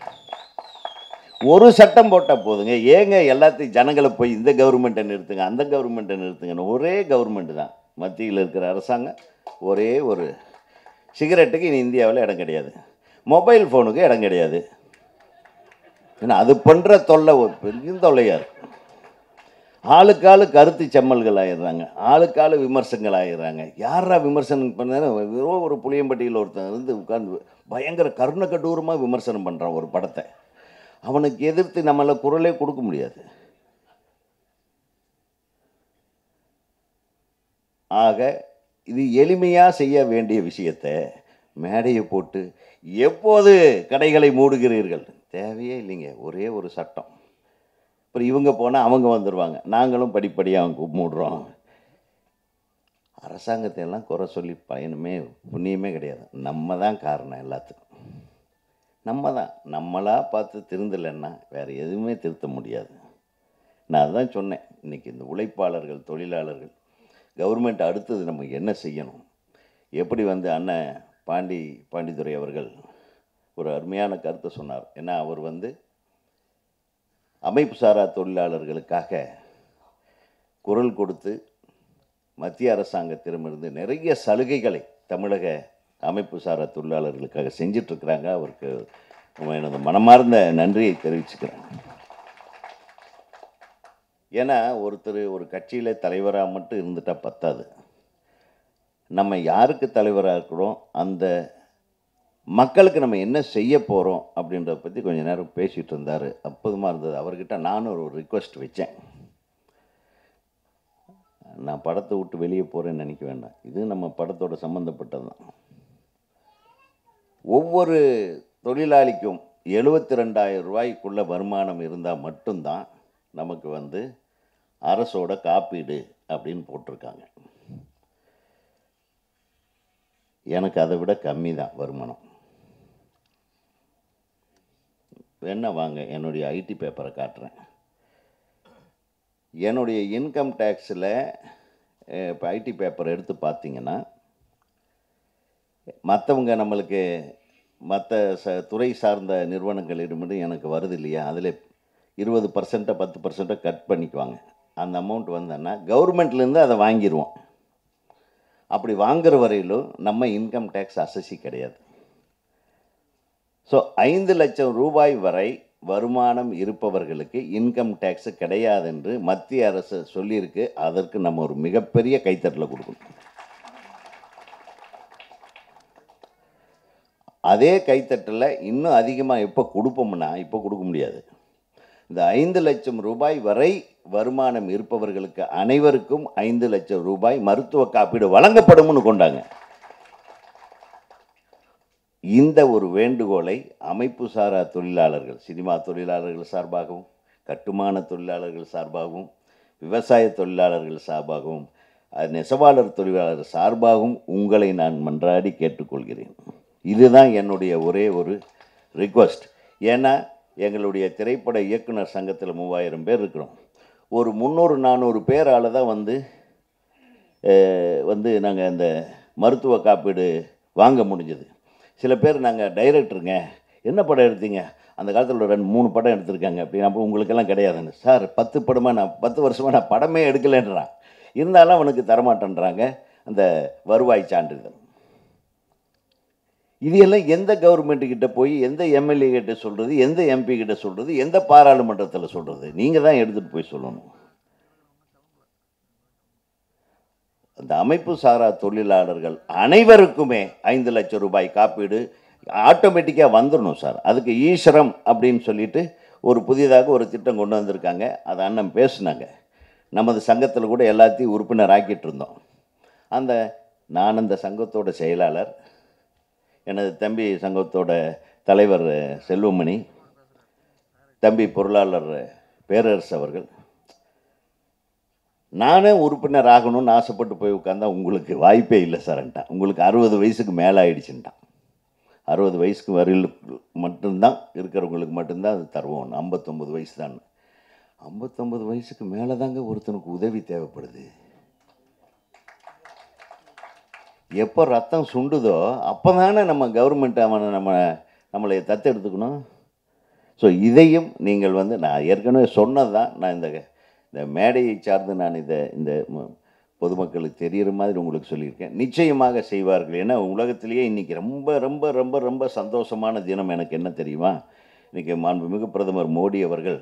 ஒரு சட்டம் போட்டால் போதுங்க ஏங்க எல்லாத்தையும் ஜனங்களை போய் இந்த கவர்மெண்ட்டை நிறுத்துங்க அந்த கவர்மெண்ட்டை நிறுத்துங்கன்னு ஒரே கவர்மெண்ட் தான் மத்தியில் இருக்கிற அரசாங்கம் ஒரே ஒரு சிகரெட்டுக்கு இனி இந்தியாவில் இடம் கிடையாது மொபைல் ஃபோனுக்கு இடம் கிடையாது ஏன்னா அது பண்ணுற தொல்லை ஒரு பெரிய தொல்லையாக இருக்கு ஆளுக்கு ஆளு கருத்து செம்மல்கள் ஆயிடுறாங்க ஆளுக்கு ஆளு விமர்சனங்கள் ஆயிடுறாங்க யாரா விமர்சனம் பண்ணாரு ஏதோ ஒரு புளியம்பட்டியில் ஒருத்தன் இருந்து உட்கார்ந்து பயங்கர கருண கடூரமாக விமர்சனம் பண்ணுறான் ஒரு படத்தை அவனுக்கு எதிர்த்து நம்மள குரலே கொடுக்க முடியாது ஆக இது எளிமையாக செய்ய வேண்டிய விஷயத்தை மேடையை போட்டு எப்போது கடைகளை மூடுகிறீர்கள் தேவையே இல்லைங்க ஒரே ஒரு சட்டம் அப்புறம் இவங்க போனால் அவங்க வந்துடுவாங்க நாங்களும் படிப்படியாக அவங்க மூடுறோம் அரசாங்கத்தை எல்லாம் குறை சொல்லி பயனுமே புண்ணியமே கிடையாது நம்ம தான் காரணம் எல்லாத்துக்கும் நம்ம தான் நம்மளாக பார்த்து திருந்தலைன்னா வேறு எதுவுமே திருத்த முடியாது நான் அதான் சொன்னேன் இன்றைக்கி இந்த உழைப்பாளர்கள் தொழிலாளர்கள் கவர்மெண்ட் அடுத்தது நம்ம என்ன செய்யணும் எப்படி வந்து அண்ணன் பாண்டி பாண்டித்துரை அவர்கள் ஒரு அருமையான கருத்தை சொன்னார் ஏன்னா அவர் வந்து அமைப்பு சாரா தொழிலாளர்களுக்காக குரல் கொடுத்து மத்திய அரசாங்கத்திடமிருந்து நிறைய சலுகைகளை தமிழக அமைப்பு சாரா தொழிலாளர்களுக்காக செஞ்சிட்ருக்கிறாங்க அவருக்கு எனது மனமார்ந்த நன்றியை தெரிவிச்சுக்கிறேன் ஏன்னா ஒருத்தர் ஒரு கட்சியில் தலைவராக மட்டும் இருந்துட்டால் பத்தாது நம்ம யாருக்கு தலைவராக இருக்கிறோம் அந்த மக்களுக்கு நம்ம என்ன செய்ய போகிறோம் அப்படின்றத பற்றி கொஞ்ச நேரம் பேசிகிட்டு இருந்தார் அற்புதமாக இருந்தது அவர்கிட்ட நானும் ஒரு ரிக்வெஸ்ட் வச்சேன் நான் படத்தை விட்டு வெளியே போகிறேன்னு நினைக்க வேண்டாம் இது நம்ம படத்தோட சம்மந்தப்பட்டது தான் ஒவ்வொரு தொழிலாளிக்கும் எழுபத்தி ரெண்டாயிரம் ரூபாய்க்குள்ள வருமானம் இருந்தால் மட்டும்தான் நமக்கு வந்து அரசோட காப்பீடு அப்படின்னு போட்டிருக்காங்க எனக்கு அதை விட கம்மி தான் வருமானம் என்ன வாங்க என்னுடைய ஐடி பேப்பரை காட்டுறேன் என்னுடைய இன்கம் டேக்ஸில் இப்போ ஐடி பேப்பர் எடுத்து பார்த்தீங்கன்னா மற்றவங்க நம்மளுக்கு மற்ற ச துறை சார்ந்த நிறுவனங்களிடமிருந்து எனக்கு வருது இல்லையா அதில் இருபது பர்சண்ட்டை பத்து பர்சண்ட்டை கட் பண்ணிக்குவாங்க அந்த அமௌண்ட் வந்தோன்னா கவர்மெண்ட்லேருந்து அதை வாங்கிடுவோம் அப்படி வாங்குற வரையிலும் நம்ம இன்கம் டேக்ஸ் அசசி கிடையாது ஸோ ஐந்து லட்சம் ரூபாய் வரை வருமானம் இருப்பவர்களுக்கு இன்கம் டேக்ஸ் கிடையாது என்று மத்திய அரசு சொல்லியிருக்கு அதற்கு நம்ம ஒரு மிகப்பெரிய கைத்தட்டலை கொடுக்கணும் அதே கைத்தட்டலை இன்னும் அதிகமாக எப்போ கொடுப்போம்னா இப்போ கொடுக்க முடியாது இந்த ஐந்து லட்சம் ரூபாய் வரை வருமானம் இருப்பவர்களுக்கு அனைவருக்கும் ஐந்து லட்சம் ரூபாய் மருத்துவ காப்பீடு வழங்கப்படும்னு கொண்டாங்க இந்த ஒரு வேண்டுகோளை அமைப்பு சாரா தொழிலாளர்கள் சினிமா தொழிலாளர்கள் சார்பாகவும் கட்டுமான தொழிலாளர்கள் சார்பாகவும் விவசாய தொழிலாளர்கள் சார்பாகவும் அஹ், நெசவாளர் தொழிலாளர் சார்பாகவும் உங்களை நான் மன்றாடி கேட்டுக்கொள்கிறேன் இதுதான் என்னுடைய ஒரே ஒரு ரிக்வஸ்ட் ஏன்னா எங்களுடைய திரைப்பட இயக்குனர் சங்கத்தில் மூவாயிரம் பேர் இருக்கிறோம் ஒரு முந்நூறு நானூறு பேரால் தான் வந்து அஹ், வந்து நாங்கள் இந்த மருத்துவ காப்பீடு வாங்க முடிஞ்சது சில பேர் நாங்கள் டைரக்டருங்க என்ன படம் எடுத்தீங்க அந்த காலத்தில் ஒரு ரெண்டு மூணு படம் எடுத்திருக்காங்க அப்படின்னு அப்போ உங்களுக்கெல்லாம் கிடையாதுன்னு சார் பத்து படமாக நான் பத்து வருஷமாக நான் படமே எடுக்கலைன்றான் இருந்தாலும் அவனுக்கு தரமாட்டேன்றாங்க அந்த வருவாய் சான்றிதழ் இது எல்லாம் எந்த கவர்மெண்ட் கிட்ட போய் எந்த எம்எல்ஏ கிட்ட சொல்கிறது எந்த எம்பி கிட்ட சொல்கிறது எந்த பாராளுமன்றத்தில் சொல்கிறது நீங்கள் தான் எடுத்துகிட்டு போய் சொல்லணும் அந்த அமைப்பு சாரா தொழிலாளர்கள் அனைவருக்குமே ஐந்து லட்சம் ரூபாய் காப்பீடு ஆட்டோமேட்டிக்காக வந்துடணும் சார் அதுக்கு ஈஸ்வரம் அப்படின்னு சொல்லிட்டு ஒரு புதிதாக ஒரு திட்டம் கொண்டு வந்திருக்காங்க அதை அண்ணன் பேசுனாங்க நமது சங்கத்தில் கூட எல்லாத்தையும் உறுப்பினர் ஆக்கிட்டு இருந்தோம் அந்த நான் அந்த சங்கத்தோட செயலாளர் எனது தம்பி சங்கத்தோட தலைவர் செல்வமணி தம்பி பொருளாளர் பேரரசு அவர்கள் நானே உறுப்பினர் ஆகணும்னு ஆசைப்பட்டு போய் உட்காந்தா உங்களுக்கு வாய்ப்பே இல்லை சார்ன்ட்டான் உங்களுக்கு அறுபது வயசுக்கு மேலே ஆயிடுச்சுன்ட்டான் அறுபது வயசுக்கு வரையில் மட்டும்தான் இருக்கிறவங்களுக்கு மட்டும்தான் அது தருவோம் ஐம்பத்தொம்பது வயசு தான் ஐம்பத்தொம்பது வயசுக்கு மேலே தாங்க ஒருத்தனுக்கு உதவி தேவைப்படுது எப்போ ரத்தம் சுண்டுதோ அப்போ தானே நம்ம கவர்மெண்ட் அவனை நம்ம நம்மளை தத்தெடுத்துக்கணும் ஸோ இதையும் நீங்கள் வந்து நான் ஏற்கனவே சொன்னது தான் நான் இந்த இந்த மேடையை சார்ந்து நான் இதை இந்த ம- பொதுமக்களுக்கு தெரிகிற மாதிரி உங்களுக்கு சொல்லியிருக்கேன் நிச்சயமாக செய்வார்கள் ஏன்னா உலகத்திலேயே இன்றைக்கி ரொம்ப ரொம்ப ரொம்ப ரொம்ப சந்தோஷமான தினம் எனக்கு என்ன தெரியுமா இன்றைக்கி மாண்புமிகு பிரதமர் மோடி அவர்கள்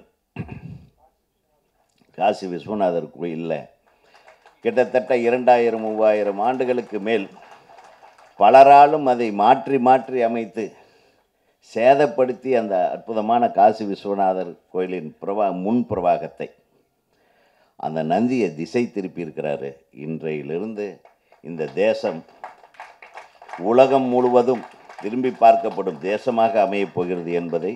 காசி விஸ்வநாதர் கோயிலில் கிட்டத்தட்ட இரண்டாயிரம் மூவாயிரம் ஆண்டுகளுக்கு மேல் பலராலும் அதை மாற்றி மாற்றி அமைத்து சேதப்படுத்தி அந்த அற்புதமான காசி விஸ்வநாதர் கோயிலின் பிரவா முன் பிரவாகத்தை அந்த நந்தியை திசை திருப்பி இருக்கிறாரு இன்றையிலிருந்து இந்த தேசம் உலகம் முழுவதும் திரும்பி பார்க்கப்படும் தேசமாக அமையப் போகிறது என்பதை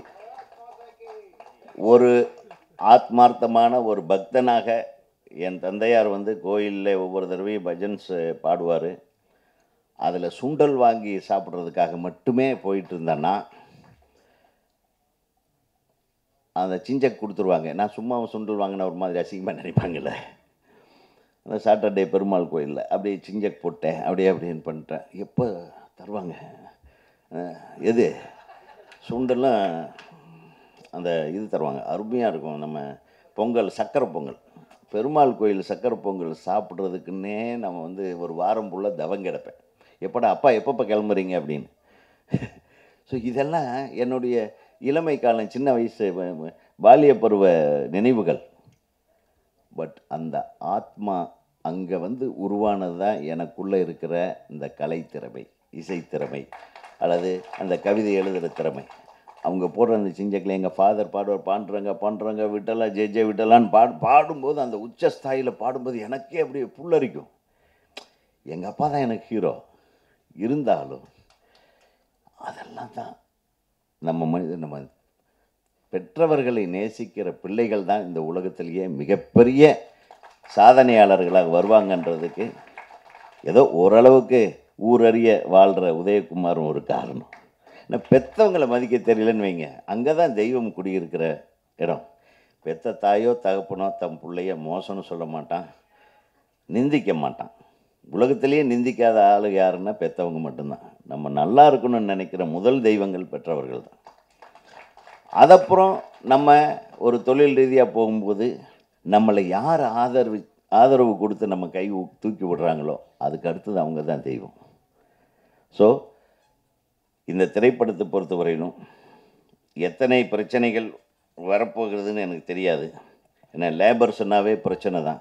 ஒரு ஆத்மார்த்தமான ஒரு பக்தனாக என் தந்தையார் வந்து கோயிலில் ஒவ்வொரு தடவையும் பஜன்ஸ் பாடுவார் அதில் சுண்டல் வாங்கி சாப்பிட்றதுக்காக மட்டுமே போயிட்டு இருந்தேன்னா அந்த சிஞ்சக் கொடுத்துருவாங்க நான் சும்மா சுண்டல் வாங்கின ஒரு மாதிரி அசிங்கமாக நினைப்பாங்கல்ல அந்த சாட்டர்டே பெருமாள் கோயிலில் அப்படியே சிஞ்சக் போட்டேன் அப்படியே அப்படின்னு பண்ணிட்டேன் எப்போ தருவாங்க அஹ், எது சுண்டெல்லாம் அந்த இது தருவாங்க அருமையாக இருக்கும் நம்ம பொங்கல் சக்கரை பொங்கல் பெருமாள் கோயில் சக்கரை பொங்கல் சாப்பிட்றதுக்குன்னே நம்ம வந்து ஒரு வாரம் ஃபுல்லாக தவம் கிடப்பேன் எப்படா அப்பா எப்பப்போ கிளம்புறீங்க அப்படின்னு ஸோ இதெல்லாம் என்னுடைய இளமை காலம் சின்ன வயசு வ- வ- பாலிய பருவ நினைவுகள் பட் அந்த ஆத்மா அங்கே வந்து உருவானது தான் எனக்குள்ளே இருக்கிற இந்த கலைத்திறமை இசைத்திறமை அல்லது அந்த கவிதை எழுதுகிற திறமை அவங்க போடுற அந்த சிஞ்சக்கில் எங்கள் ஃபாதர் பாடுவார் பாண்டுறாங்க பாண்டுறாங்க விட்டலாம் ஜே ஜே விட்டலான்னு பாடு பாடும்போது அந்த உச்ச ஸ்தாயில பாடும்போது எனக்கே அப்படியே புல்லரிக்கும் எங்கள் அப்பா தான் எனக்கு ஹீரோ இருந்தாலும் அதெல்லாம் தான் நம்ம மனித நம்ம பெற்றவர்களை நேசிக்கிற பிள்ளைகள் தான் இந்த உலகத்திலேயே மிகப்பெரிய சாதனையாளர்களாக வருவாங்கன்றதுக்கு ஏதோ ஓரளவுக்கு ஊரறிய வாழ்கிற உதயகுமாரும் ஒரு காரணம் நான் பெற்றவங்களை மதிக்க தெரியலன்னு வைங்க அங்கே தான் தெய்வம் குடியிருக்கிற இடம் பெத்த தாயோ தகப்பனோ தம் பிள்ளைய மோசம்னு சொல்ல மாட்டான் நிந்திக்க மாட்டான் உலகத்திலேயே நிந்திக்காத ஆளு யாருன்னா பெற்றவங்க மட்டும்தான் நம்ம நல்லா இருக்கணும்னு நினைக்கிற முதல் தெய்வங்கள் பெற்றவர்கள் தான் அதப்புறம் நம்ம ஒரு தொழில் ரீதியாக போகும்போது நம்மளை யார் ஆதரவு ஆதரவு கொடுத்து நம்ம கை ஊ- தூக்கி விடுறாங்களோ அதுக்கு அடுத்தது அவங்க தான் தெய்வம் ஸோ இந்த திரைப்படத்தை பொறுத்தவரையிலும் எத்தனை பிரச்சனைகள் வரப்போகிறதுன்னு எனக்கு தெரியாது ஏன்னா லேபர் சொன்னாவே பிரச்சனை தான்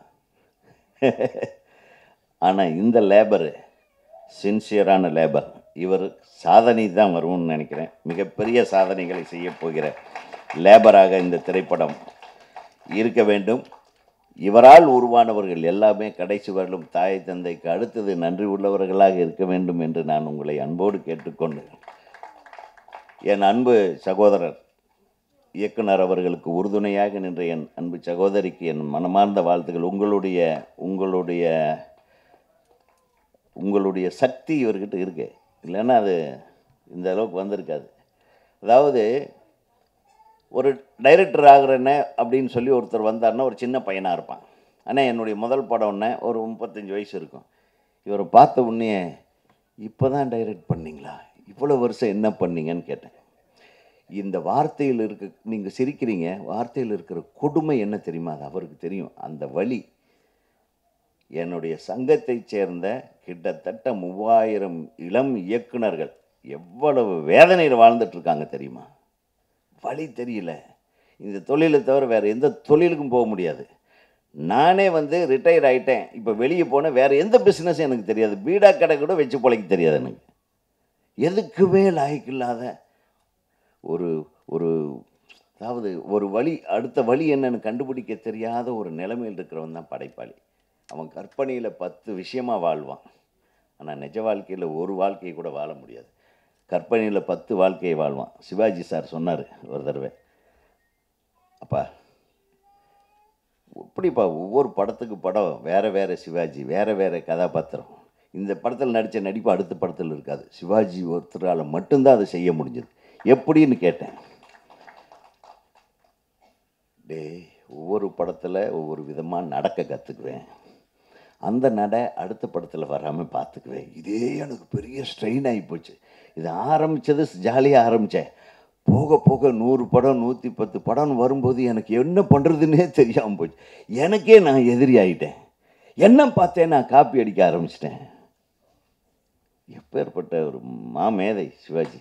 ஆனால் இந்த லேபரு சின்சியரான லேபர் இவர் சாதனை தான் வரும்னு நினைக்கிறேன் மிகப்பெரிய சாதனைகளை செய்யப் போகிற லேபராக இந்த திரைப்படம் இருக்க வேண்டும் இவரால் உருவானவர்கள் எல்லாமே கடைசி வரலும் தாய் தந்தைக்கு அடுத்தது நன்றி உள்ளவர்களாக இருக்க வேண்டும் என்று நான் உங்களை அன்போடு கேட்டுக்கொண்டு என் அன்பு சகோதரர் இயக்குனர் அவர்களுக்கு உறுதுணையாக நின்ற என் அன்பு சகோதரிக்கு என் மனமார்ந்த வாழ்த்துக்கள் உங்களுடைய உங்களுடைய உங்களுடைய சக்தி இவர்கிட்ட இருக்கு இல்லைன்னா அது இந்த அளவுக்கு வந்திருக்காது அதாவது ஒரு டைரக்டர் ஆகுறேன்னு அப்படின்னு சொல்லி ஒருத்தர் வந்தாருன்னா ஒரு சின்ன பையனாக இருப்பான் ஆனால் என்னுடைய முதல் படம்னே ஒரு முப்பத்தஞ்சு வயசு இருக்கும் இவரை பார்த்த உடனே இப்போ தான் டைரக்ட் பண்ணீங்களா இவ்வளோ வருஷம் என்ன பண்ணீங்கன்னு கேட்டேன் இந்த வார்த்தையில் இருக்க நீங்கள் சிரிக்கிறீங்க வார்த்தையில் இருக்கிற கொடுமை என்ன தெரியுமா அது அவருக்கு தெரியும் அந்த வலி என்னுடைய சங்கத்தைச் சேர்ந்த கிட்டத்தட்ட மூவாயிரம் இளம் இயக்குனர்கள் எவ்வளவு வேதனையில் வாழ்ந்துட்டு இருக்காங்க தெரியுமா வழி தெரியல இந்த தொழிலை தவிர வேறு எந்த தொழிலுக்கும் போக முடியாது நானே வந்து ரிட்டையர் ஆகிட்டேன் இப்போ வெளியே போனேன் வேறு எந்த பிஸ்னஸும் எனக்கு தெரியாது பீடா கடை கூட வச்சு பிழைக்க தெரியாது எனக்கு எதுக்குமே லாய்க்கில்லாத ஒரு ஒரு அதாவது ஒரு வழி அடுத்த வழி என்னன்னு கண்டுபிடிக்க தெரியாத ஒரு நிலைமையில் இருக்கிறவன் தான் படைப்பாளி அவன் கற்பனையில் பத்து விஷயமா வாழ்வான் ஆனால் நிஜ வாழ்க்கையில் ஒரு வாழ்க்கையை கூட வாழ முடியாது கற்பனையில் பத்து வாழ்க்கையை வாழ்வான் சிவாஜி சார் சொன்னார் ஒரு தடவை அப்பா எப்படிப்பா ஒவ்வொரு படத்துக்கு படம் வேறு வேறு சிவாஜி வேறு வேறு கதாபாத்திரம் இந்த படத்தில் நடித்த நடிப்பு அடுத்த படத்தில் இருக்காது சிவாஜி ஒருத்தரால் மட்டும்தான் அதை செய்ய முடிஞ்சது எப்படின்னு கேட்டேன் டேய் ஒவ்வொரு படத்தில் ஒவ்வொரு விதமாக நடக்க கற்றுக்குவேன் அந்த நடை அடுத்த படத்தில் வராமல் பார்த்துக்குவேன் இதே எனக்கு பெரிய ஸ்ட்ரெயின் ஆகி போச்சு இது ஆரம்பித்தது ஜாலியாக ஆரம்பித்தேன் போக போக நூறு படம் நூற்றி பத்து படம்னு வரும்போது எனக்கு என்ன பண்ணுறதுன்னே தெரியாமல் போச்சு எனக்கே நான் எதிரி ஆகிட்டேன் என்ன பார்த்தேன் நான் காப்பி அடிக்க ஆரம்பிச்சிட்டேன் எப்பேற்பட்ட ஒரு மாமேதை சிவாஜி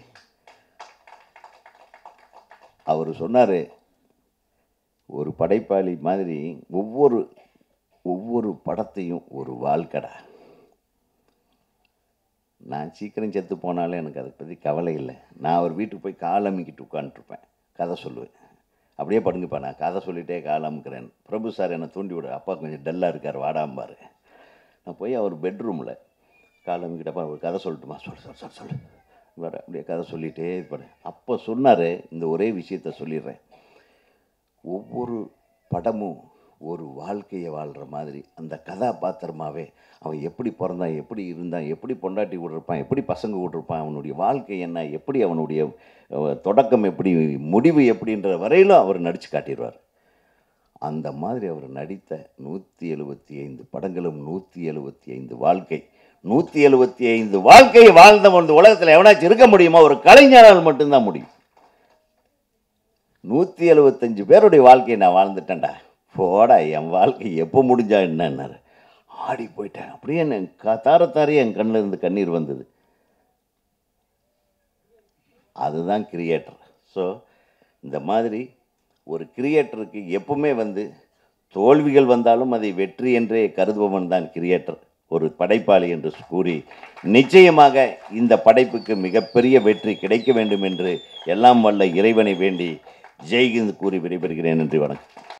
அவர் சொன்னார் ஒரு படைப்பாளி மாதிரி ஒவ்வொரு ஒவ்வொரு படத்தையும் ஒரு வாழ்க்கடா நான் சீக்கிரம் செத்து போனாலும் எனக்கு அதை பற்றி கவலை இல்லை நான் அவர் வீட்டுக்கு போய் கால் அமுக்கிட்டு உட்காந்துருப்பேன் கதை சொல்லுவேன் அப்படியே படுங்கப்பா நான் கதை சொல்லிட்டே கால் அமுக்கிறேன் பிரபு சார் என்னை தூண்டி விடு அப்பா கொஞ்சம் டல்லாக இருக்கார் வாடாம்பாரு நான் போய் அவர் பெட்ரூமில் கால் அமுக்கிட்டப்பா ஒரு கதை சொல்லட்டுமா சொல்லு சொல்லு சொல்லு சொல்லு வர அப்படியே கதை சொல்லிகிட்டே இருப்பாரு அப்போ சொன்னார் இந்த ஒரே விஷயத்த சொல்லிடுறேன் ஒவ்வொரு படமும் ஒரு வாழ்க்கையை வாழ்கிற மாதிரி அந்த கதாபாத்திரமாகவே அவன் எப்படி பிறந்தான் எப்படி இருந்தான் எப்படி பொண்டாட்டி விட்ருப்பான் எப்படி பசங்க விட்ருப்பான் அவனுடைய வாழ்க்கை என்ன எப்படி அவனுடைய அஹ், தொடக்கம் எப்படி முடிவு எப்படின்ற வரையிலும் அவர் நடித்து காட்டிடுவார் அந்த மாதிரி அவர் நடித்த நூற்றி எழுபத்தி ஐந்து படங்களும் நூற்றி எழுபத்தி ஐந்து வாழ்க்கை நூற்றி எழுபத்தி ஐந்து வாழ்க்கையை வாழ்ந்தவன் இந்த உலகத்தில் எவனாச்சும் இருக்க முடியுமா ஒரு கலைஞரால் மட்டும்தான் முடியும் நூற்றி எழுபத்தஞ்சு பேருடைய வாழ்க்கையை நான் வாழ்ந்துட்டேன்டா போடா என் வாழ்க்கை எப்போ முடிஞ்சா என்னன்னாரு ஆடி போயிட்டேன் அப்படியே என் க தாரத்தாரே என் கண்ணில் இருந்து கண்ணீர் வந்தது அதுதான் கிரியேட்டர் ஸோ இந்த மாதிரி ஒரு கிரியேட்டருக்கு எப்பவுமே வந்து தோல்விகள் வந்தாலும் அதை வெற்றி என்றே கருதுபவன் தான் கிரியேட்டர் ஒரு படைப்பாளி என்று கூறி நிச்சயமாக இந்த படைப்புக்கு மிகப்பெரிய வெற்றி கிடைக்க வேண்டும் என்று எல்லாம் வல்ல இறைவனை வேண்டி ஜெய்ஹிந்த் கூறி விடைபெறுகிறேன் நன்றி வணக்கம்